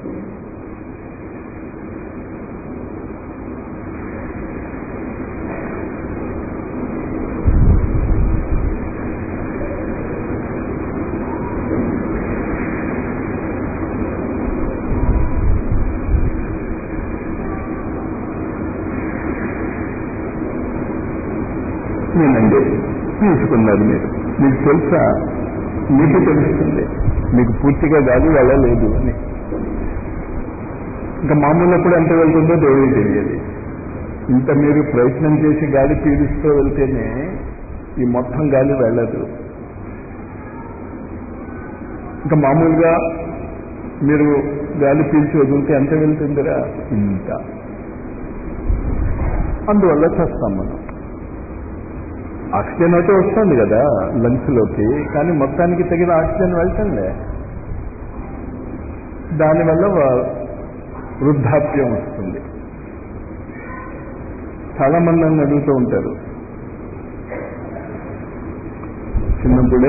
నేనండి తీసుకున్నారు మీరు మీకు తెలుసా మీకు తెలుస్తుంది మీకు పూర్తిగా గాలి వెళ్ళలేదు అని ఇంకా మామూలు ఎప్పుడు ఎంత వెళ్తుందో దేవుడికి తెలియదు ఇంత మీరు ప్రయత్నం చేసి గాలి పీలుస్తూ వెళ్తేనే ఈ మొత్తం గాలి వెళ్ళదు ఇంకా మామూలుగా మీరు గాలి పీల్చి వదిలితే ఎంత వెళ్తుందిరా ఇంత అందువల్ల చేస్తాం మనం ఆక్సిజన్ అయితే వస్తుంది కదా లంగ్స్ లోకి కానీ మొత్తానికి తగిన ఆక్సిజన్ వెళ్తుందే దానివల్ల వృద్ధాప్యం వస్తుంది చాలా మంది నన్ను అడుగుతూ ఉంటారు చిన్నప్పుడే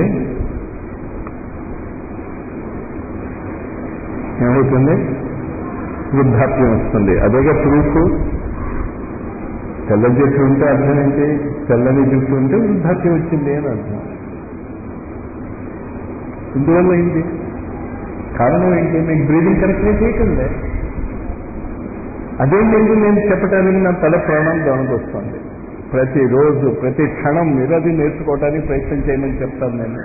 ఏమవుతుంది వృద్ధాప్యం వస్తుంది అదేగా ప్రూఫ్ తెల్ల జుట్టు ఉంటే అర్థం ఏంటి తెల్లని జుట్టు ఉంటే వృద్ధాప్యం వచ్చింది అని అర్థం ఇందువల్ల ఏంటి కారణం ఏంటి మీకు బ్రీదింగ్ కరెక్ట్గా చేయకండి అదేంటంటే నేను చెప్పడానికి నా తల ప్రాణం దానికి వస్తుంది ప్రతిరోజు ప్రతి క్షణం మీరు అది నేర్చుకోవడానికి ప్రయత్నం చేయమని చెప్తాను నేను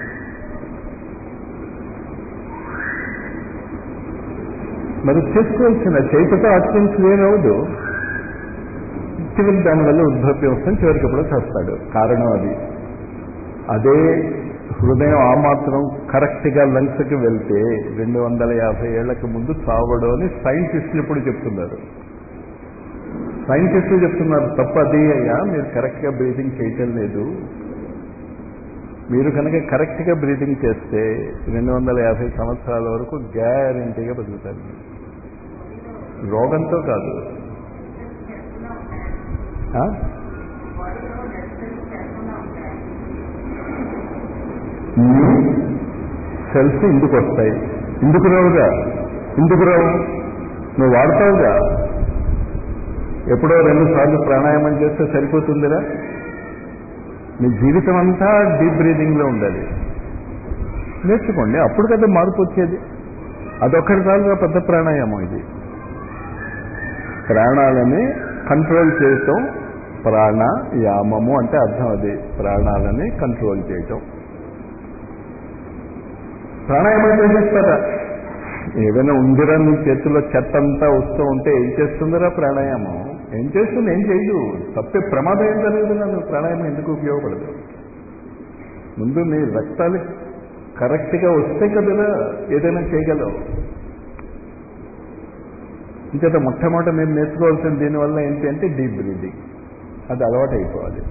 మరి చేసుకోవాల్సిన చేయకపోతే ఆక్సిజన్ క్లియర్ అవ్వదు చివరికి దానివల్ల ఉద్భవ్యం వస్తుంది చివరికి ఎప్పుడో చేస్తాడు కారణం అది అదే హృదయం ఆ మాత్రం కరెక్ట్గా లంగ్స్కి వెళ్తే రెండు వందల యాభై ఏళ్లకు ముందు చావడు అని సైంటిస్టులు ఇప్పుడు చెప్తున్నారు సైంటిస్టులు చెప్తున్నారు తప్పు అది అయ్యా మీరు కరెక్ట్గా బ్రీతింగ్ చేయటం లేదు మీరు కనుక కరెక్ట్గా బ్రీతింగ్ చేస్తే రెండు వందల యాభై సంవత్సరాల వరకు గ్యారంటీగా బతుకుతారు రోగంతో కాదు సెల్స్ ఇందుకు వస్తాయి ఇందుకు రావుగా ఇందుకు రావు నువ్వు వాడతావుగా ఎప్పుడో రెండు సార్లు ప్రాణాయామం చేస్తే సరిపోతుందిరా మీ జీవితం అంతా డీప్ బ్రీదింగ్లో ఉండాలి నేర్చుకోండి అప్పుడు కదా మార్పు వచ్చేది అదొక్కటి చాలుగా పెద్ద ప్రాణాయామం ఇది ప్రాణాలని కంట్రోల్ చేయటం ప్రాణాయామము అంటే అర్థం అది ప్రాణాలని కంట్రోల్ చేయటం ప్రాణాయామం చేసేస్తారా ఏదైనా ఉందిరా నీ చేతిలో చెత్త అంతా వస్తూ ఉంటే ఏం చేస్తుందిరా ప్రాణాయామం ఏం చేస్తుంది ఏం చేయదు తప్పే ప్రమాదం ఏం జరుగుతున్నాను ప్రాణాయామం ఎందుకు ఉపయోగపడదు ముందు నీ రక్తాలు కరెక్ట్గా వస్తే కదా ఏదైనా చేయగలవు ఇంకేత మొట్టమొదట మీరు నేర్చుకోవాల్సిన దీనివల్ల ఏంటి అంటే డీప్ బ్రీదింగ్ అది అలవాటు అయిపోవాలి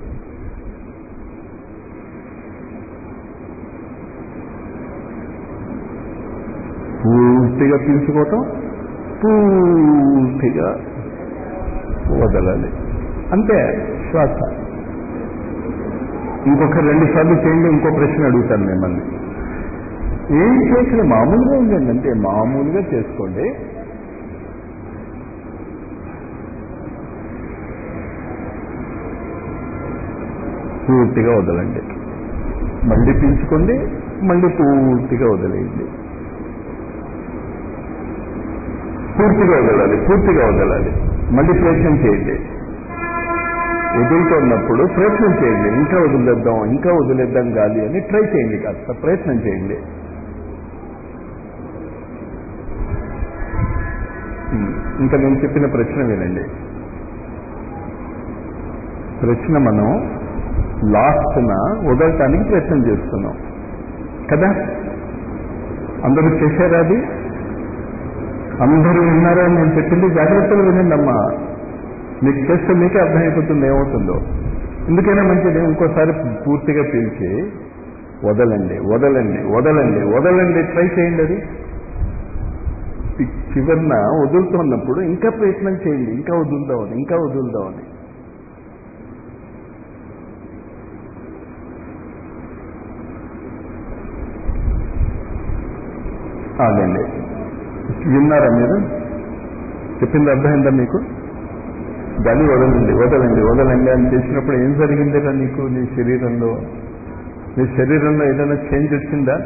పూర్తిగా పీల్చుకోవటం పూర్తిగా వదలాలి అంతే శ్వాస ఇంకొక రెండు సార్లు చేయండి ఇంకో ప్రశ్న అడుగుతాను మిమ్మల్ని ఏం చేసిన మామూలుగా ఉందండి అంటే మామూలుగా చేసుకోండి పూర్తిగా వదలండి మళ్ళీ పీల్చుకోండి మళ్ళీ పూర్తిగా వదిలేయండి పూర్తిగా వదలాలి పూర్తిగా వదలాలి మళ్ళీ ప్రయత్నం చేయండి వదులుతున్నప్పుడు ప్రయత్నం చేయండి ఇంకా వదిలేద్దాం ఇంకా వదిలేద్దాం గాలి అని ట్రై చేయండి కాస్త ప్రయత్నం చేయండి ఇంకా నేను చెప్పిన ప్రశ్న వినండి ప్రశ్న మనం లాస్ట్న వదలటానికి ప్రయత్నం చేస్తున్నాం కదా అందరూ చేశారా అది అందరూ విన్నారా నేను చెప్పింది జాగ్రత్తలు వినండి అమ్మా మీకు చేస్తే మీకే అర్థమైపోతుంది ఏమవుతుందో ఎందుకైనా మంచిది ఇంకోసారి పూర్తిగా పీల్చి వదలండి వదలండి వదలండి వదలండి ట్రై చేయండి అది చివరిన వదులుతున్నప్పుడు ఇంకా ప్రయత్నం చేయండి ఇంకా వదులుదామని ఇంకా వదులుదామని ఆగండి విన్నారా మీరు చెప్పింది అర్థమైందా మీకు గాలి వదలండి వదలండి వదలండి అని చేసినప్పుడు ఏం జరిగిందిరా నీకు నీ శరీరంలో నీ శరీరంలో ఏదైనా చేంజ్ వచ్చిందా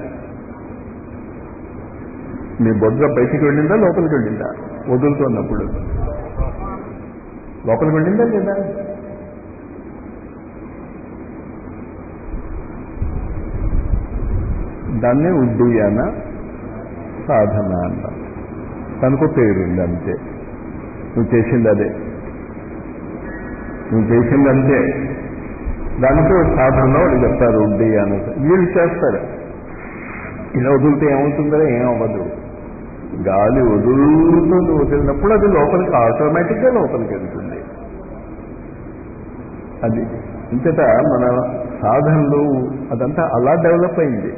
మీ బొద్ద బయటికి వెళ్ళిందా లోపలికి వెళ్ళిందా వదులుతున్నప్పుడు లోపలికి వెళ్ళిందా లేదా దాన్నే ఉడ్డీయాన సాధన అన్నాం తనకు పేరుంది అంతే నువ్వు చేసింది అదే నువ్వు చేసింది అంతే దానికి సాధనలో వాళ్ళు చెప్తారు ఉండి అని వీళ్ళు చేస్తారు ఇలా వదిలితే ఏమవుతుందో ఏమవ్వదు గాలి వదులుతుంది వదిలినప్పుడు అది లోపలికి ఆటోమేటిక్గా లోపలికి వెళ్తుంది అది ఇంతట మన సాధనలు అదంతా అలా డెవలప్ అయింది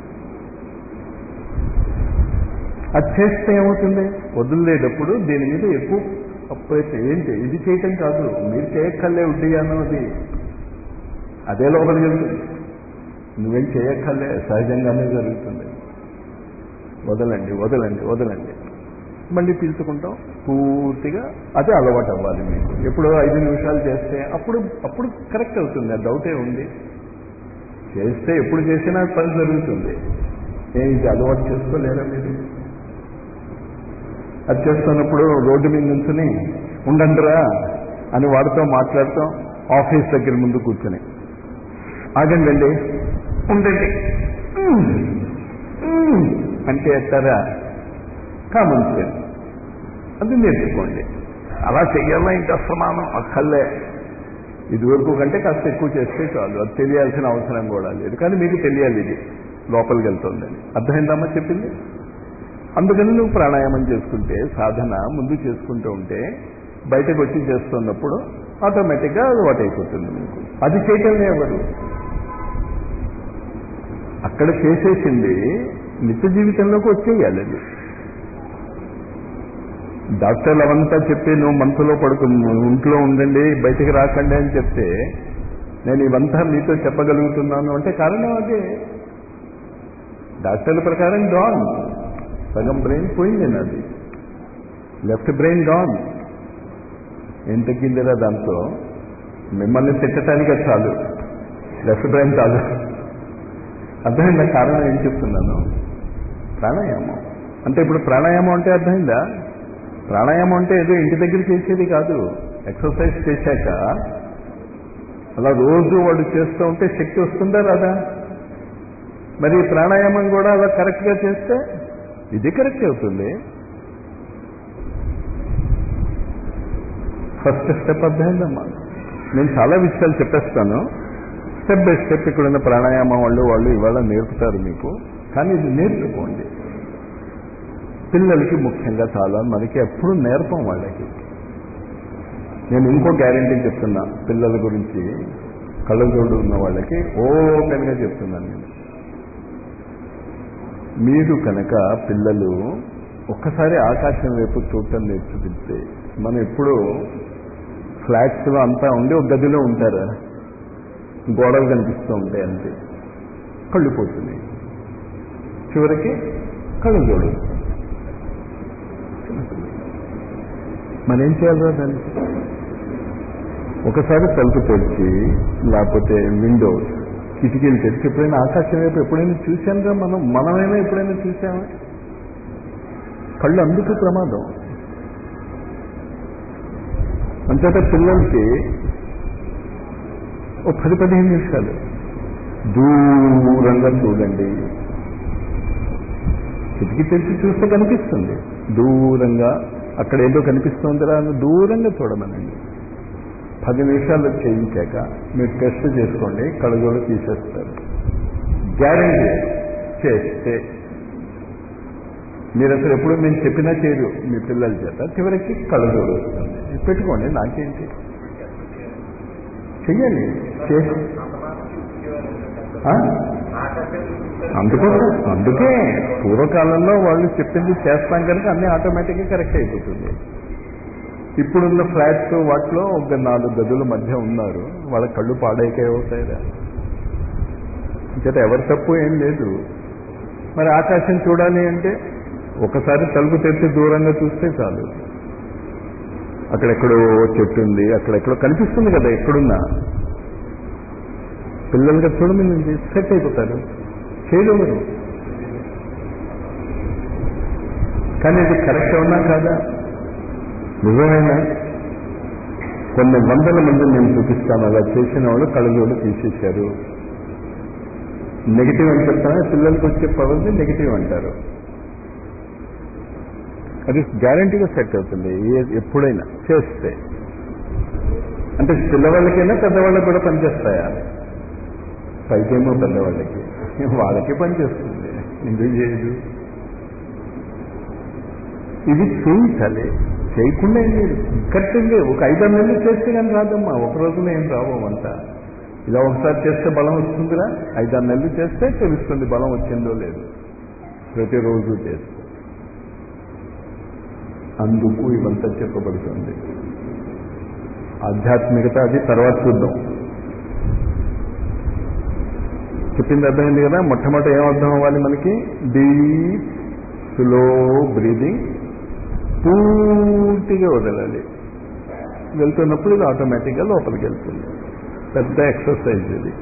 అది చేస్తే ఏమవుతుంది వదిలేటప్పుడు దీని మీద ఎక్కువ అప్పుడైతే ఏంటి ఇది చేయటం కాదు మీరు చేయక్కర్లే ఉడ్డియాను అది అదే లోపలికి వెళ్తుంది నువ్వేం చేయక్కర్లే సహజంగానే జరుగుతుంది వదలండి వదలండి వదలండి మళ్ళీ పీల్చుకుంటాం పూర్తిగా అదే అలవాటు అవ్వాలి మీకు ఎప్పుడో ఐదు నిమిషాలు చేస్తే అప్పుడు అప్పుడు కరెక్ట్ అవుతుంది ఆ డౌటే ఉంది చేస్తే ఎప్పుడు చేసినా పని జరుగుతుంది ఏ ఇది అలవాటు చేసుకోలేరా మీరు అది చేస్తున్నప్పుడు రోడ్డు మీద నుంచుని ఉండండిరా అని వాడితో మాట్లాడుతాం ఆఫీస్ దగ్గర ముందు కూర్చొని ఆగండి ఉండండి అంటే ఎట్టారా కామన్ సెన్స్ అది నేర్చుకోండి అలా చెయ్యాలా ఇంకా సమానం అక్కర్లే ఇదివరకు కంటే కాస్త ఎక్కువ చేస్తే చాలు అది తెలియాల్సిన అవసరం కూడా లేదు కానీ మీకు తెలియాలి ఇది లోపలికి వెళ్తుందని అర్థమైందమ్మా చెప్పింది అందుకని నువ్వు ప్రాణాయామం చేసుకుంటే సాధన ముందు చేసుకుంటూ ఉంటే బయటకు వచ్చి చేస్తున్నప్పుడు ఆటోమేటిక్గా అలవాటు అయిపోతుంది మీకు అది చేయటమే ఎవరు అక్కడ చేసేసింది నిత్య జీవితంలోకి వచ్చేయాలి అది డాక్టర్లు అవంతా చెప్పి నువ్వు మనసులో పడుకు ఇంట్లో ఉండండి బయటికి రాకండి అని చెప్తే నేను ఇవంతా మీతో చెప్పగలుగుతున్నాను అంటే కారణం అదే డాక్టర్ల ప్రకారం డాన్ సగం బ్రెయిన్ పోయింది నాది లెఫ్ట్ బ్రెయిన్ డాన్ ఏం తగ్గిందిరా దాంతో మిమ్మల్ని తిట్టడానికే చాలు లెఫ్ట్ బ్రెయిన్ చాలు అర్థమైందా కారణం ఏం చెప్తున్నాను ప్రాణాయామం అంటే ఇప్పుడు ప్రాణాయామం అంటే అర్థమైందా ప్రాణాయామం అంటే ఏదో ఇంటి దగ్గర చేసేది కాదు ఎక్సర్సైజ్ చేశాక అలా రోజు వాడు చేస్తూ ఉంటే శక్తి వస్తుందా రాదా మరి ప్రాణాయామం కూడా అలా కరెక్ట్గా చేస్తే ఇది కరెక్ట్ అవుతుంది ఫస్ట్ స్టెప్ అర్థమైందమ్మా నేను చాలా విషయాలు చెప్పేస్తాను స్టెప్ బై స్టెప్ ఇక్కడ ఉన్న ప్రాణాయామం వాళ్ళు వాళ్ళు ఇవాళ నేర్పుతారు మీకు కానీ ఇది నేర్చుకోండి పిల్లలకి ముఖ్యంగా చాలా మనకి ఎప్పుడు నేర్పం వాళ్ళకి నేను ఇంకో గ్యారంటీ చెప్తున్నా పిల్లల గురించి కళ్ళజోడు ఉన్న వాళ్ళకి ఓపెన్గా చెప్తున్నాను నేను మీరు కనుక పిల్లలు ఒక్కసారి ఆకాశం వైపు చూడటం నేర్చుకుంటే మనం ఎప్పుడు ఫ్లాట్స్లో అంతా ఉండి ఒక గదిలో ఉంటారా గోడలు కనిపిస్తూ ఉంటాయి అంతే కళ్ళు పోతున్నాయి చివరికి కళ్ళు చూడు మరేం చేయాలి దానికి ఒకసారి తలుపు తెరిచి లేకపోతే విండోస్ కిటికీలు తెరిచి ఎప్పుడైనా ఆకాశం వైపు ఎప్పుడైనా చూశానుగా మనం మనమైనా ఎప్పుడైనా చూసామా కళ్ళు అందుకు ప్రమాదం అంతేత పిల్లలకి ఒక పది పదిహేను నిమిషాలు దూరంగా చూడండి కిటికీ తెరిచి చూస్తే కనిపిస్తుంది దూరంగా అక్కడ ఏదో కనిపిస్తుందిరా అని దూరంగా చూడమనండి పది నిమిషాలు చేయించాక మీరు టెస్ట్ చేసుకోండి కళ్ళజోడు తీసేస్తారు గ్యారంటీ చేస్తే మీరు అసలు ఎప్పుడు మేము చెప్పినా చేయరు మీ పిల్లల చేత చివరికి కళ్ళజోడు వస్తుంది పెట్టుకోండి నాకేంటి చెయ్యాలి చేసి అందుకోసం అందుకే పూర్వకాలంలో వాళ్ళు చెప్పింది చేస్తాం కనుక అన్ని ఆటోమేటిక్గా కరెక్ట్ అయిపోతుంది ఇప్పుడున్న ఫ్లాట్స్ వాటిలో ఒక నాలుగు గదుల మధ్య ఉన్నారు వాళ్ళ కళ్ళు పాడైకే అవుతాయిరా చేత ఎవరి తప్పు ఏం లేదు మరి ఆకాశం చూడాలి అంటే ఒకసారి తలుపు తెరిచి దూరంగా చూస్తే చాలు అక్కడెక్కడో చెట్టు ఉంది అక్కడెక్కడో కనిపిస్తుంది కదా ఎక్కడున్నా పిల్లలుగా చూడమని సెట్ అయిపోతారు చేయలేరు కానీ ఇది కరెక్ట్ అవునా కాదా నిజమైనా కొన్ని వందల మంది నేను చూపిస్తాను అలా చేసిన వాళ్ళు కళ్ళజోడు తీసేశారు నెగిటివ్ అని చెప్తాను పిల్లలకి వచ్చే పవర్ని నెగిటివ్ అంటారు అది గ్యారంటీగా సెట్ అవుతుంది ఎప్పుడైనా చేస్తే అంటే పిల్లవాళ్ళకైనా పెద్దవాళ్ళకి కూడా పనిచేస్తాయా పైకేమో పెద్దవాళ్ళకి వాళ్ళకి పనిచేస్తుంది ఎందుకు చేయదు ఇది చేయించాలి చేయకుండా ఏం లేదు కరెక్ట్ ఒక ఐదారు నెలలు చేస్తే కానీ రాదమ్మా ఒక రోజులో ఏం రావు అంతా ఇలా ఒకసారి చేస్తే బలం వస్తుందిరా ఐదారు నెలలు చేస్తే తెలుస్తుంది బలం వచ్చిందో లేదు ప్రతిరోజు చేస్తే అందుకు ఇవంతా చెప్పబడుతుంది ఆధ్యాత్మికత అది తర్వాత చూద్దాం చెప్పింది అర్థమైంది కదా మొట్టమొదటి ఏం అర్థం అవ్వాలి మనకి డీప్ స్లో బ్రీదింగ్ పూర్తిగా వదలాలి వెళ్తున్నప్పుడు ఇది ఆటోమేటిక్గా లోపలికి వెళ్తుంది పెద్ద ఎక్సర్సైజ్ ఇది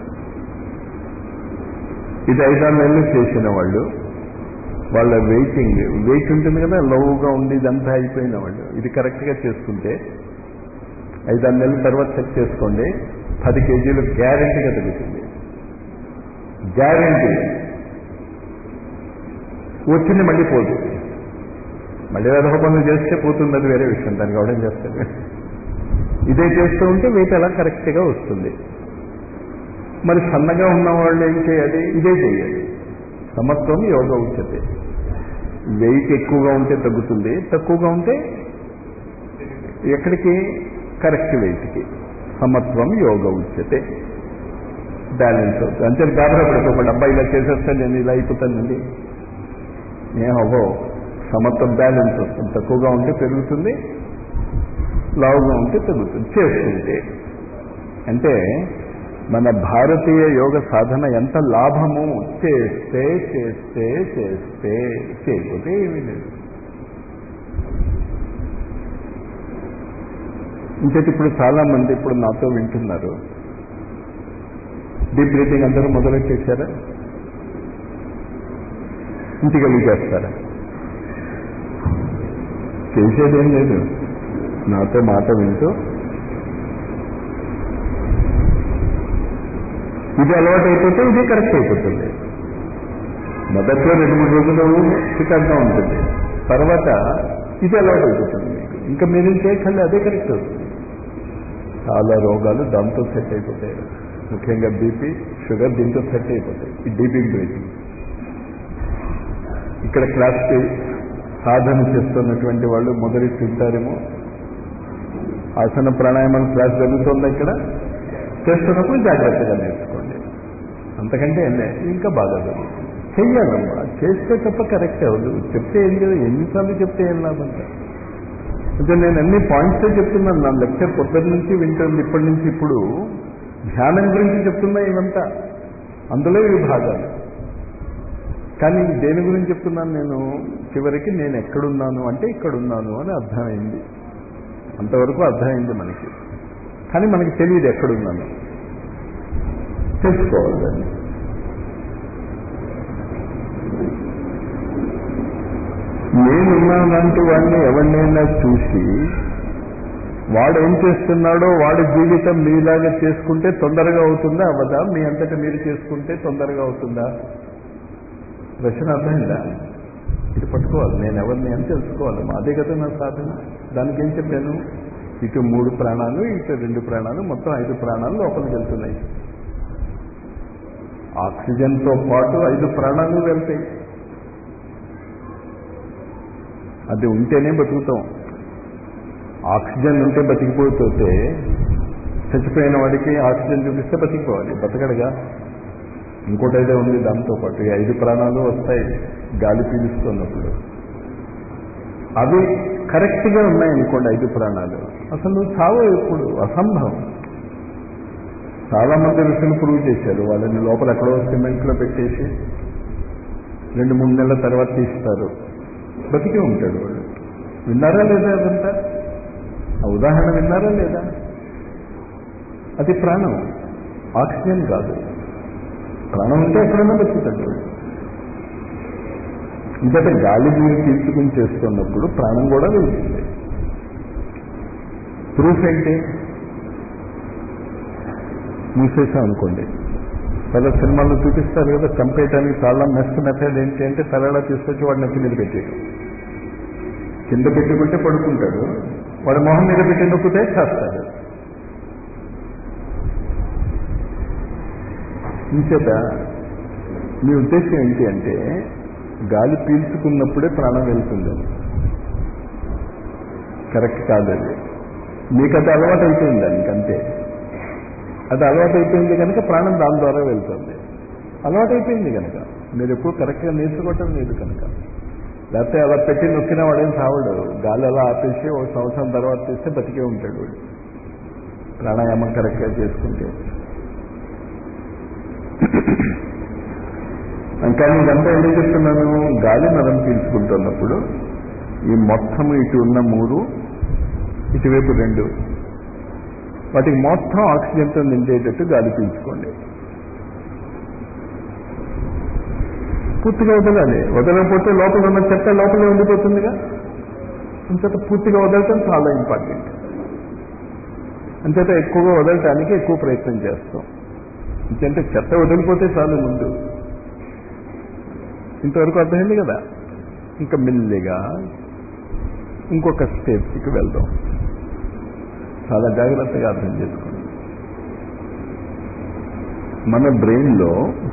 ఇది ఐదారు నెలలు చేసిన వాళ్ళు వాళ్ళ వెయిటింగ్ వెయిట్ ఉంటుంది కదా లోవుగా ఉండి ఇదంతా అయిపోయిన వాళ్ళు ఇది కరెక్ట్గా చేసుకుంటే ఐదారు నెలల తర్వాత చెక్ చేసుకోండి పది కేజీలు గ్యారంటీగా తగ్గుతుంది గ్యారంటీ వచ్చింది మళ్ళీ పోదు మళ్ళీ వేద పనులు చేస్తే పోతుంది అది వేరే విషయం దానికి అవడం చేస్తుంది ఇదే చేస్తూ ఉంటే వెయిట్ అలా కరెక్ట్గా వస్తుంది మరి సన్నగా ఉన్న వాళ్ళు ఏం చేయాలి ఇదే చేయాలి సమత్వం యోగ ఉచ్యతే వెయిట్ ఎక్కువగా ఉంటే తగ్గుతుంది తక్కువగా ఉంటే ఎక్కడికి కరెక్ట్ వెయిట్కి సమత్వం యోగ ఉచ్యతే బ్యాలెన్స్ అవుతుంది అంతే గాబరా పడుకోకుండా అబ్బాయి ఇలా చేసేస్తాను నేను ఇలా అయిపోతానండి ఏం అవ్వవు సమత్వం బ్యాలెన్స్ వస్తుంది తక్కువగా ఉంటే పెరుగుతుంది లావుగా ఉంటే తగ్గుతుంది చేస్తుంటే అంటే మన భారతీయ యోగ సాధన ఎంత లాభము చేస్తే చేస్తే చేస్తే చేయకపోతే ఏమీ లేదు ఇంకటి ఇప్పుడు చాలా మంది ఇప్పుడు నాతో వింటున్నారు డీప్ బ్రీతింగ్ అందరూ మొదలెట్టేశారా ఇంటికి వెళ్ళి చేస్తారా చేసేదేం లేదు నాతో మాట వింటూ ఇది అలవాటు అయిపోతే ఇది కరెక్ట్ అయిపోతుంది మొదట్లో రెండు మూడు రోజులు చికాగ్గా ఉంటుంది తర్వాత ఇది అలవాటు అయిపోతుంది మీకు ఇంకా మీరేం చేయకండి అదే కరెక్ట్ అవుతుంది చాలా రోగాలు దాంతో సెట్ అయిపోతాయి ముఖ్యంగా బీపీ షుగర్ దీంతో సెట్ అయిపోతాయి ఈ డీపింగ్ బ్రీతింగ్ ఇక్కడ క్లాస్కి సాధన చేస్తున్నటువంటి వాళ్ళు మొదటి తింటారేమో ఆసన ప్రాణాయామం క్లాస్ జరుగుతుందా ఇక్కడ చేస్తున్నప్పుడు జాగ్రత్తగా నేర్చుకోండి అంతకంటే ఏం లేదు. ఇంకా బాగా జరుగుతుంది చెయ్యాలమ్మా చేస్తే తప్ప కరెక్ట్ అవ్వదు చెప్తే ఏం కదా ఎన్నిసార్లు చెప్తే ఏం లాభంట అంటే నేను అన్ని పాయింట్సే చెప్తున్నాను నా లెక్చర్ పొద్దున్న నుంచి వింటుంది ఇప్పటి నుంచి ఇప్పుడు ధ్యానం గురించి చెప్తున్నా ఇవంతా అందులో ఇవి భాగాలు కానీ దేని గురించి చెప్తున్నాను నేను చివరికి నేను ఎక్కడున్నాను అంటే ఇక్కడున్నాను అని అర్థమైంది అంతవరకు అర్థమైంది మనకి కానీ మనకి తెలియదు ఎక్కడున్నాను తెలుసుకోవాలి దాన్ని నేనున్నానంటూ వాడిని ఎవరినైనా చూసి వాడు ఏం చేస్తున్నాడో వాడి జీవితం మీలాగా చేసుకుంటే తొందరగా అవుతుందా అవ్వదా మీ అంతటా మీరు చేసుకుంటే తొందరగా అవుతుందా ప్రశ్న అర్థమైందా ఇది పట్టుకోవాలి నేను ఎవరిని అని తెలుసుకోవాలి అదే కదా నా సాధన దానికి ఏం చెప్పాను ఇటు మూడు ప్రాణాలు ఇటు రెండు ప్రాణాలు మొత్తం ఐదు ప్రాణాలు లోపలికి వెళ్తున్నాయి ఆక్సిజన్తో పాటు ఐదు ప్రాణాలు వెళ్తాయి అది ఉంటేనే బతుకుతాం ఆక్సిజన్ ఉంటే బతికిపోతే చచ్చిపోయిన వాడికి ఆక్సిజన్ చూపిస్తే బతికిపోవాలి బతకడగా ఇంకోటి అయితే ఉంది దాంతో పాటు ఈ ఐదు ప్రాణాలు వస్తాయి గాలి పీలుస్తున్నప్పుడు అవి కరెక్ట్గా ఉన్నాయనుకోండి ఐదు ప్రాణాలు అసలు నువ్వు చావు ఎప్పుడు అసంభవం చాలా మంది ఋషులు ప్రూవ్ చేశారు వాళ్ళని లోపల ఎక్కడో సిమెంట్లో పెట్టేసి రెండు మూడు నెలల తర్వాత తీస్తారు బతికి ఉంటాడు వాడు విన్నారా లేదా అదంతా ఆ ఉదాహరణ విన్నారా లేదా అది ప్రాణం ఆక్సిజన్ కాదు ప్రాణం ఉంటే ఎక్కడైనా బతుకుతాడు వాడు ఇంకట గాలి మీరు తీసుకుని చేస్తున్నప్పుడు ప్రాణం కూడా వెళ్తుంది ప్రూఫ్ ఏంటి మూసేసాం అనుకోండి చాలా సినిమాల్లో చూపిస్తారు కదా చంపేయడానికి చాలా నెక్స్ట్ మెథడ్ ఏంటి అంటే తలడా తీసుకొచ్చి వాడి నెత్తి మీద పెట్టేయడం కింద పెట్టుకుంటే పడుకుంటాడు వాడి మొహం మీద పెట్టి నొక్కితే చేస్తాడు ఇంచేత మీ ఉద్దేశం ఏంటి అంటే గాలి పీల్చుకున్నప్పుడే ప్రాణం వెళ్తుంది కరెక్ట్ కాదండి మీకు అది అలవాటు అయిపోయింది దానికి అంతే అది అలవాటు అయిపోయింది కనుక ప్రాణం దాని ద్వారా వెళ్తుంది అలవాటు అయిపోయింది కనుక మీరు ఎప్పుడు కరెక్ట్గా నేర్చుకోవటం లేదు కనుక లేకపోతే అలా పెట్టి నొక్కిన వాడేం సావడు గాలి అలా ఆపేసి ఒక సంవత్సరం తర్వాత తీస్తే బతికే ఉంటాడు వాడు ప్రాణాయామం కరెక్ట్గా చేసుకుంటే కానీ ఇదంతా ఎందుకు చెప్తున్నాను గాలి మనం పీల్చుకుంటున్నప్పుడు ఈ మొత్తం ఇటు ఉన్న మూడు ఇటువైపు రెండు వాటికి మొత్తం ఆక్సిజన్తో నిండేటట్టు గాలి పీల్చుకోండి పూర్తిగా వదలాలి వదలకపోతే లోపల ఉన్న చెత్త లోపలే ఉండిపోతుందిగా అంచేత పూర్తిగా వదలటం చాలా ఇంపార్టెంట్ అంచేత ఎక్కువగా వదలటానికి ఎక్కువ ప్రయత్నం చేస్తాం ఇంకంటే చెత్త వదిలిపోతే చాలు ముందు ఇంతవరకు అర్థమైంది కదా ఇంకా మెల్లిగా ఇంకొక స్టేజ్కి వెళ్దాం చాలా జాగ్రత్తగా అర్థం చేసుకోండి మన బ్రెయిన్లో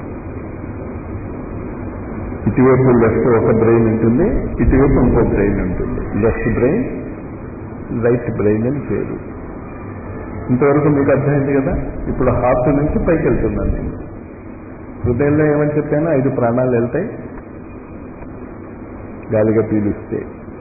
ఇటువైపు లెఫ్ట్ ఒక బ్రెయిన్ ఉంటుంది ఇటువైపు ఇంకో బ్రెయిన్ ఉంటుంది లెఫ్ట్ బ్రెయిన్ రైట్ బ్రెయిన్ అని పేరు ఇంతవరకు మీకు అర్థమైంది కదా ఇప్పుడు హార్ట్ నుంచి పైకి వెళ్తున్నాను నేను హృదయంలో ఏమని చెప్పాను ఐదు ప్రాణాలు వెళ్తాయి గాలిగా పీలిస్తే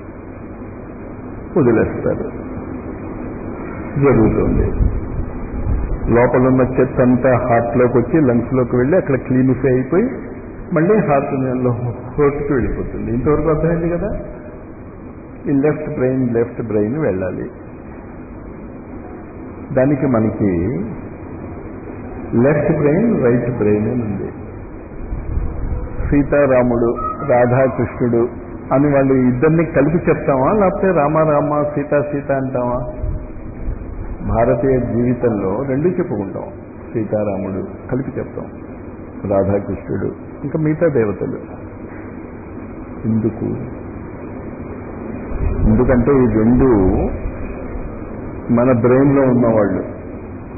వదిలేస్తారు జరుగుతుంది లోపల ఉన్న చెత్త అంతా హార్ట్లోకి వచ్చి లంగ్స్లోకి వెళ్ళి అక్కడ క్లీనిఫై అయిపోయి మళ్ళీ హార్ట్ హోర్ట్కి వెళ్ళిపోతుంది ఇంతవరకు అర్థమైంది కదా ఈ లెఫ్ట్ బ్రెయిన్ లెఫ్ట్ బ్రెయిన్ వెళ్ళాలి దానికి మనకి లెఫ్ట్ బ్రెయిన్ రైట్ బ్రెయిన్ అని ఉంది సీతారాముడు రాధాకృష్ణుడు అని వాళ్ళు ఇద్దరిని కలిపి చెప్తామా లేకపోతే రామ రామ సీత సీత అంటామా భారతీయ జీవితంలో రెండు చెప్పుకుంటాం సీతారాముడు కలిపి చెప్తాం రాధాకృష్ణుడు ఇంకా మిగతా దేవతలు ఎందుకు ఎందుకంటే ఈ రెండు మన బ్రెయిన్లో ఉన్నవాళ్ళు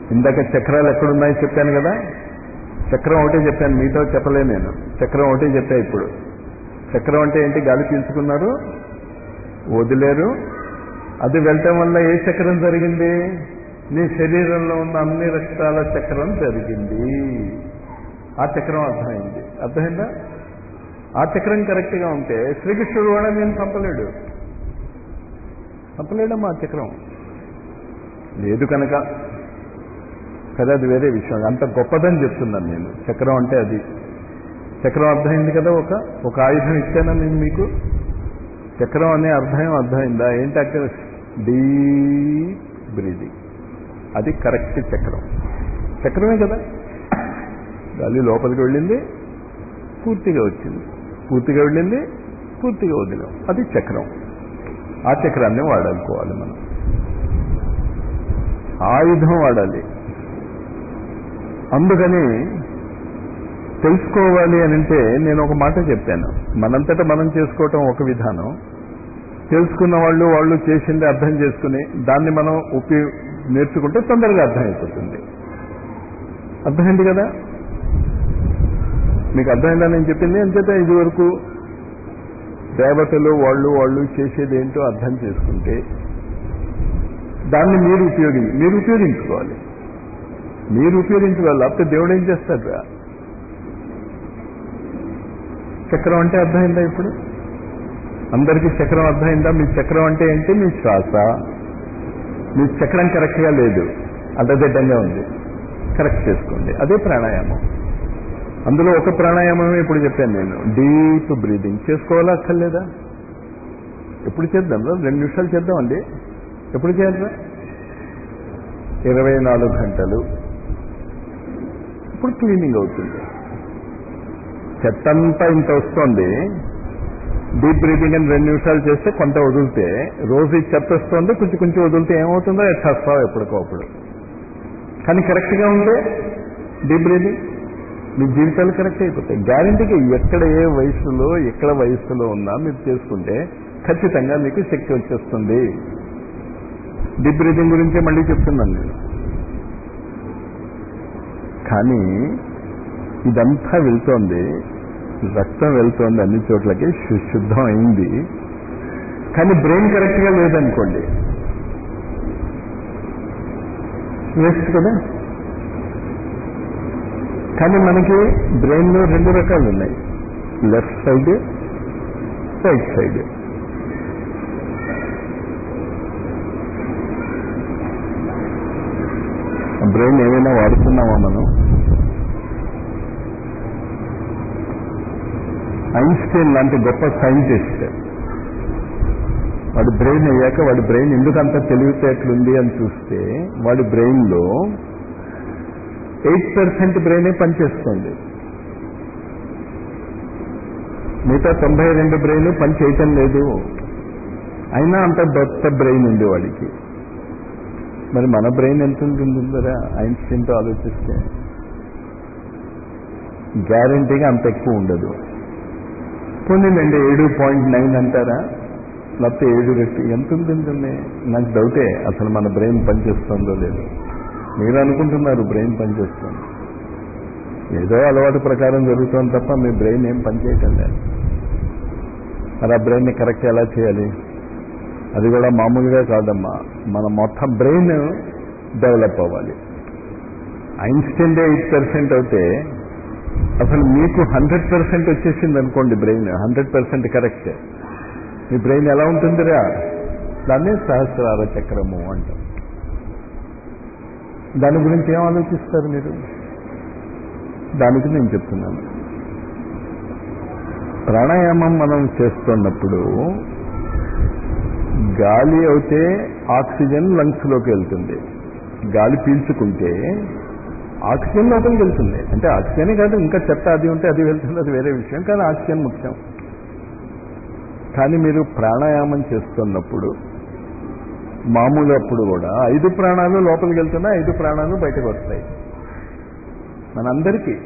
ఇందాక చక్రాలు ఎక్కడున్నాయో చెప్పాను కదా చక్రం ఒకటే చెప్పాను మీతో చెప్పలే నేను చక్రం ఒకటే చెప్పా ఇప్పుడు చక్రం అంటే ఏంటి గాలి పీల్చుకున్నారు వదిలేరు అది వెళ్ళటం వల్ల ఏ చక్రం జరిగింది నీ శరీరంలో ఉన్న అన్ని రక్తాల చక్రం జరిగింది ఆ చక్రం అర్థమైంది అర్థమైందా ఆ చక్రం కరెక్ట్గా ఉంటే శ్రీకృష్ణుడు కూడా నేను చంపలేడు చంపలేడమ్మా ఆ చక్రం లేదు కనుక కదా అది వేరే విషయం అంత గొప్పదని చెప్తున్నాను నేను చక్రం అంటే అది చక్రం అర్థమైంది కదా ఒక ఒక ఆయుధం ఇచ్చానా నేను మీకు చక్రం అనే అర్థం అర్థమైందా ఏంటి అక్కడ డీప్ బ్రీదింగ్ అది కరెక్ట్ చక్రం చక్రమే కదా గాలి లోపలికి వెళ్ళింది పూర్తిగా వచ్చింది పూర్తిగా వెళ్ళింది పూర్తిగా వదిలాం అది చక్రం ఆ చక్రాన్ని వాడాలనుకోవాలి మనం ఆయుధం వాడాలి అందుకని తెలుసుకోవాలి అని అంటే నేను ఒక మాట చెప్పాను మనంతటా మనం చేసుకోవటం ఒక విధానం తెలుసుకున్న వాళ్ళు వాళ్ళు చేసింది అర్థం చేసుకుని దాన్ని మనం ఉపయోగ నేర్చుకుంటే తొందరగా అర్థమైపోతుంది అర్థమైంది కదా మీకు అర్థమైందా నేను చెప్పింది అంచేత ఇది వరకు దేవతలు వాళ్ళు వాళ్ళు చేసేది ఏంటో అర్థం చేసుకుంటే దాన్ని మీరు ఉపయోగించి మీరు ఉపయోగించుకోవాలి మీరు ఉపయోగించుకోవాలి లేకపోతే దేవుడు ఏం చేస్తాడు చక్రం అంటే అర్థమైందా ఇప్పుడు అందరికీ చక్రం అర్థమైందా మీ చక్రం అంటే ఏంటి మీ శ్వాస మీ చక్రం కరెక్ట్గా లేదు అడ్డదిడ్డంగా ఉంది కరెక్ట్ చేసుకోండి అదే ప్రాణాయామం అందులో ఒక ప్రాణాయామమే ఇప్పుడు చెప్పాను నేను డీప్ బ్రీదింగ్ చేసుకోవాలా అక్కర్లేదా ఎప్పుడు చేద్దాం రెండు నిమిషాలు చేద్దామండి ఎప్పుడు చేయాలి ఇరవై నాలుగు గంటలు ఇప్పుడు క్లీనింగ్ అవుతుంది చెత్తంతా ఇంత వస్తుంది డీప్ బ్రీతింగ్ అని రెండు నిమిషాలు చేస్తే కొంత వదిలితే రోజు ఈ చెత్త వస్తుంది కొంచెం కొంచెం వదిలితే ఏమవుతుందో చేస్తావు ఎప్పటికప్పుడు కానీ కరెక్ట్గా ఉంటే డీప్ బ్రీతింగ్ మీ జీవితాలు కరెక్ట్ అయిపోతాయి గ్యారంటీగా ఎక్కడ ఏ వయసులో ఎక్కడ వయసులో ఉన్నా మీరు చేసుకుంటే ఖచ్చితంగా మీకు శక్తి వచ్చేస్తుంది డీప్ బ్రీతింగ్ గురించే మళ్ళీ చెప్తున్నాను నేను కానీ ఇదంతా వెళ్తోంది రక్తం వెళ్తోంది అన్ని చోట్లకి శుద్ధం అయింది కానీ బ్రెయిన్ కరెక్ట్గా లేదనుకోండి వేస్ట్ కదా కానీ మనకి బ్రెయిన్లో రెండు రకాలు ఉన్నాయి left side right side brain ఏమైనా వాడుతున్నామా మనం ఐన్స్టైన్ లాంటి గొప్ప సైంటిస్ట్ వాడి బ్రెయిన్ అయ్యాక వాడి బ్రెయిన్ ఎందుకు అంత తెలివితేటలుంది అని చూస్తే వాడి బ్రెయిన్లో ఎయిట్ పర్సెంట్ బ్రెయినే పనిచేస్తుంది మిగతా తొంభై రెండు బ్రెయిన్ పని చేయటం లేదు అయినా అంత దొత్త బ్రెయిన్ ఉంది వాడికి మరి మన బ్రెయిన్ ఎంత ఉంటుంది కదా ఐన్స్టీన్తో ఆలోచిస్తే గ్యారంటీగా అంత ఎక్కువ ఉండదు పోనీలండి ఏడు పాయింట్ నైన్ అంటారా లేకపోతే ఏడు రెట్టి ఎంత ఉంటుంది నాకు డౌటే అసలు మన బ్రెయిన్ పనిచేస్తుందో లేదో మీరు అనుకుంటున్నారు బ్రెయిన్ పనిచేస్తుంది ఏదో అలవాటు ప్రకారం జరుగుతుంది తప్ప మీ బ్రెయిన్ ఏం పనిచేయటం లేదు మరి ఆ బ్రెయిన్ని కరెక్ట్ ఎలా చేయాలి అది కూడా మామూలుగా కాదమ్మా మన మొత్తం బ్రెయిన్ డెవలప్ అవ్వాలి ఐన్స్టైన్డే ఎయిట్ పర్సెంట్ అయితే అసలు మీకు హండ్రెడ్ పర్సెంట్ వచ్చేసింది అనుకోండి బ్రెయిన్ హండ్రెడ్ పర్సెంట్ కరెక్ట్ మీ బ్రెయిన్ ఎలా ఉంటుందిరా దాన్నే సహస్రార చక్రము అంటాం దాని గురించి ఏం ఆలోచిస్తారు మీరు దానికి నేను చెప్తున్నాను ప్రాణాయామం మనం చేస్తున్నప్పుడు గాలి అయితే ఆక్సిజన్ లంగ్స్లోకి వెళ్తుంది గాలి పీల్చుకుంటే ఆక్సిజన్ లోపలికి వెళ్తుంది అంటే ఆక్సిజనే కాదు ఇంకా చెత్త అది ఉంటే అది వెళ్తుంది అది వేరే విషయం కానీ ఆక్సిజన్ ముఖ్యం కానీ మీరు ప్రాణాయామం చేస్తున్నప్పుడు మామూలు అప్పుడు కూడా ఐదు ప్రాణాలు లోపలికి వెళ్తున్నా ఐదు ప్రాణాలు బయటకు వస్తాయి మనందరికీ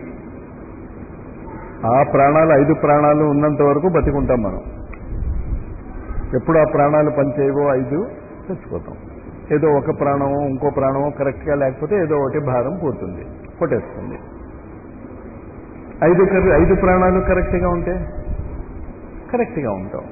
ఆ ప్రాణాలు ఐదు ప్రాణాలు ఉన్నంత వరకు బతికుంటాం మనం ఎప్పుడు ఆ ప్రాణాలు పనిచేయవో ఐదు చచ్చిపోతాం ఏదో ఒక ప్రాణమో ఇంకో ప్రాణమో కరెక్ట్గా లేకపోతే ఏదో ఒకటి భారం పోతుంది కొట్టేస్తుంది ఐదు కర్- ఐదు ప్రాణాలు కరెక్ట్గా ఉంటే కరెక్ట్గా ఉంటాం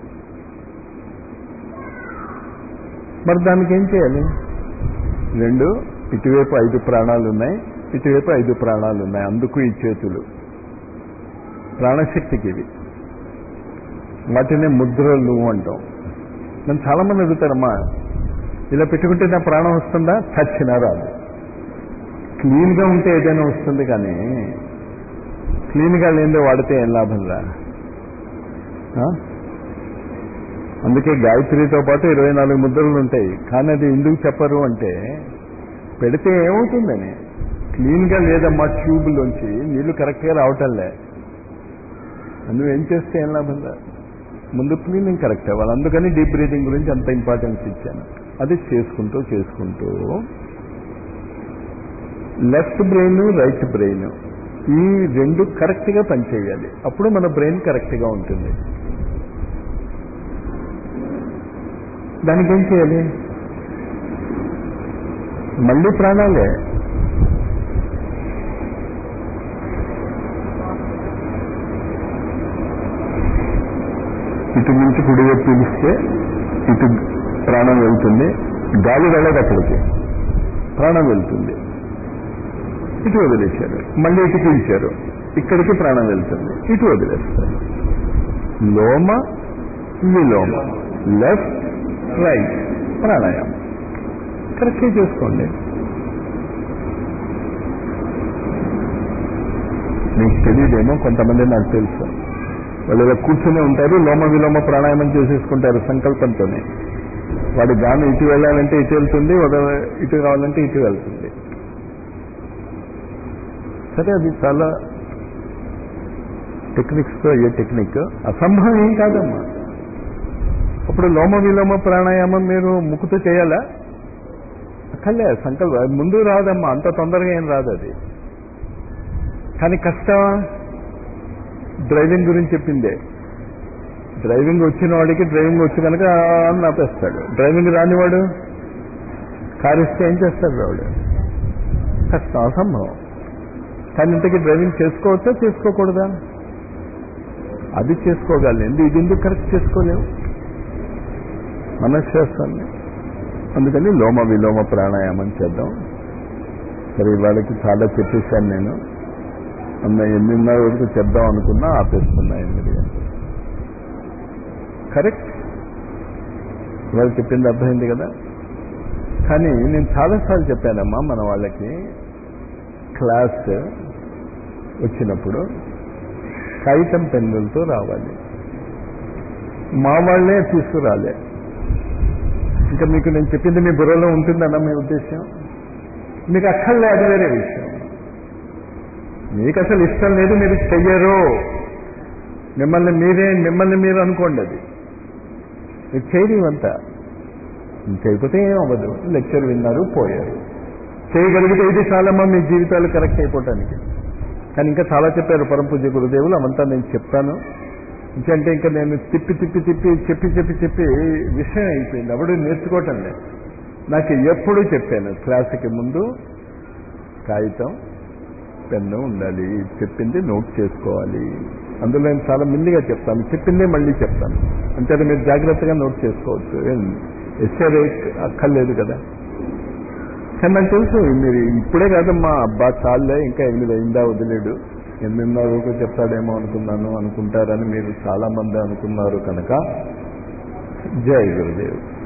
మరి దానికి ఏం చేయాలి రెండు ఇటువైపు ఐదు ప్రాణాలు ఉన్నాయి ఇటువైపు ఐదు ప్రాణాలు ఉన్నాయి అందుకు ఈ చేతులు ప్రాణశక్తికి ఇవి వాటినే ముద్రలు అంటాం నన్ను చాలా మంది అడుగుతారమ్మా ఇలా పెట్టుకుంటే నా ప్రాణం వస్తుందా చచ్చినా రాదు క్లీన్గా ఉంటే ఏదైనా వస్తుంది కానీ క్లీన్గా లేనిదే వాడితే ఏం లాభం రా ఆ? అందుకే గాయత్రితో పాటు ఇరవై నాలుగు ముద్రలు ఉంటాయి కానీ అది ఎందుకు చెప్పరు అంటే పెడితే ఏమవుతుందని క్లీన్గా లేదమ్మా ట్యూబ్లోంచి నీళ్లు కరెక్ట్గా రావటంలే నువ్వేం చేస్తే ఏం లాభం రా ముందు క్లీనింగ్ కరెక్ట్ అవ్వాలి అందుకని డీప్ బ్రీతింగ్ గురించి అంత ఇంపార్టెన్స్ ఇచ్చాను అది చేసుకుంటూ చేసుకుంటూ లెఫ్ట్ బ్రెయిన్ రైట్ బ్రెయిన్ ఈ రెండు కరెక్ట్గా పనిచేయాలి అప్పుడు మన బ్రెయిన్ కరెక్ట్గా ఉంటుంది దానికి ఏం చేయాలి మళ్ళీ ప్రాణాలే ఇటు నుంచి కుడివైపు పీలిస్తే ఇటు ప్రాణం వెళ్తుంది గాలి వెళ్ళదు అక్కడికి ప్రాణం వెళ్తుంది ఇటు వదిలేశారు మళ్ళీ ఇటు పీల్చారు ఇక్కడికి ప్రాణం వెళ్తుంది ఇటు వదిలేస్తారు లోమ విలోమ లెఫ్ట్ రైట్ ప్రాణాయామం కరెక్ట్గా చేసుకోండి మీకు తెలియదేమో కొంతమంది నాకు తెలుసు వాళ్ళు ఇలా కూర్చుని ఉంటారు లోమ విలోమ ప్రాణాయామం చేసేసుకుంటారు సంకల్పంతోనే వాడి గాని ఇటు వెళ్ళాలంటే ఇటు వెళ్తుంది వాడు ఇటు కావాలంటే ఇటు వెళ్తుంది సరే అది చాలా టెక్నిక్స్తో అయ్యే టెక్నిక్ అసంభవం ఏం కాదమ్మా అప్పుడు లోమ విలోమ ప్రాణాయామం మీరు ముక్కుతో చేయాలా అక్కర్లే సంకల్ప ముందు రాదమ్మా అంత తొందరగా ఏం రాదు అది కానీ కష్టమా డ్రైవింగ్ గురించి చెప్పిందే డ్రైవింగ్ వచ్చిన వాడికి డ్రైవింగ్ వచ్చి కనుక అని ఆపేస్తాడు డ్రైవింగ్ రానివాడు కారు ఇస్తే ఏం చేస్తాడు వాడు కష్టం అసంభవం కానీ ఇంతకీ డ్రైవింగ్ చేసుకోవచ్చా చేసుకోకూడదా అది చేసుకోగలిగింది ఇది ఎందుకు కరెక్ట్ చేసుకోలేవు మనశ్శాస్త్రాన్ని అందుకని లోమ విలోమ ప్రాణాయామం చేద్దాం సరే ఇవాళకి చాలా చెప్పేశాను నేను అన్న ఎనిమిదిన్నర వరకు చెప్దాం అనుకున్నా ఆపేస్తున్నా ఎనిమిది గంటలు కరెక్ట్ ఇవాళ చెప్పింది అర్థమైంది కదా కానీ నేను చాలాసార్లు చెప్పానమ్మా మన వాళ్ళకి క్లాస్ వచ్చినప్పుడు కాగితం పెన్నులతో రావాలి మా వాళ్ళే తీసుకురాలే ఇంకా మీకు నేను చెప్పింది మీ బుర్రలో ఉంటుందన్న మీ ఉద్దేశం మీకు అక్కర్లే అది వేరే విషయం మీకు అసలు ఇష్టం లేదు మీరు చెయ్యరు మిమ్మల్ని మీరే మిమ్మల్ని మీరు అనుకోండి అది మీరు చేయరు ఇవంతా చేయకపోతే ఏం అవ్వదు లెక్చర్ విన్నారు పోయారు చేయగలిగితే ఇది చాలమ్మా మీ జీవితాలు కరెక్ట్ అయిపోవటానికి కానీ ఇంకా చాలా చెప్పారు పరమ పూజ్య గురుదేవులు అవంతా నేను చెప్తాను ఎందుకంటే ఇంకా నేను తిప్పి తిప్పి తిప్పి చెప్పి చెప్పి చెప్పి విషయం అయిపోయింది అప్పుడు నేర్చుకోవటం లేదు నాకు ఎప్పుడు చెప్పాను క్లాసుకి ముందు కాగితం పెన్ను ఉండాలి చెప్పింది నోట్ చేసుకోవాలి అందులో నేను చాలా మిల్లిగా చెప్తాను చెప్పిందే మళ్ళీ చెప్తాను అంటే అది మీరు జాగ్రత్తగా నోట్ చేసుకోవచ్చు ఎస్ఏ రేట్ అక్కర్లేదు కదా కానీ నాకు తెలుసు మీరు ఇప్పుడే కాదమ్మా అబ్బా చాలే ఇంకా ఎనిమిది అయిందా వదిలేడు ఎనిమిదిన్నర వరకు చెప్తాడేమో అనుకున్నాను అనుకుంటారని మీరు చాలా మంది అనుకున్నారు కనుక జై గురుదేవ్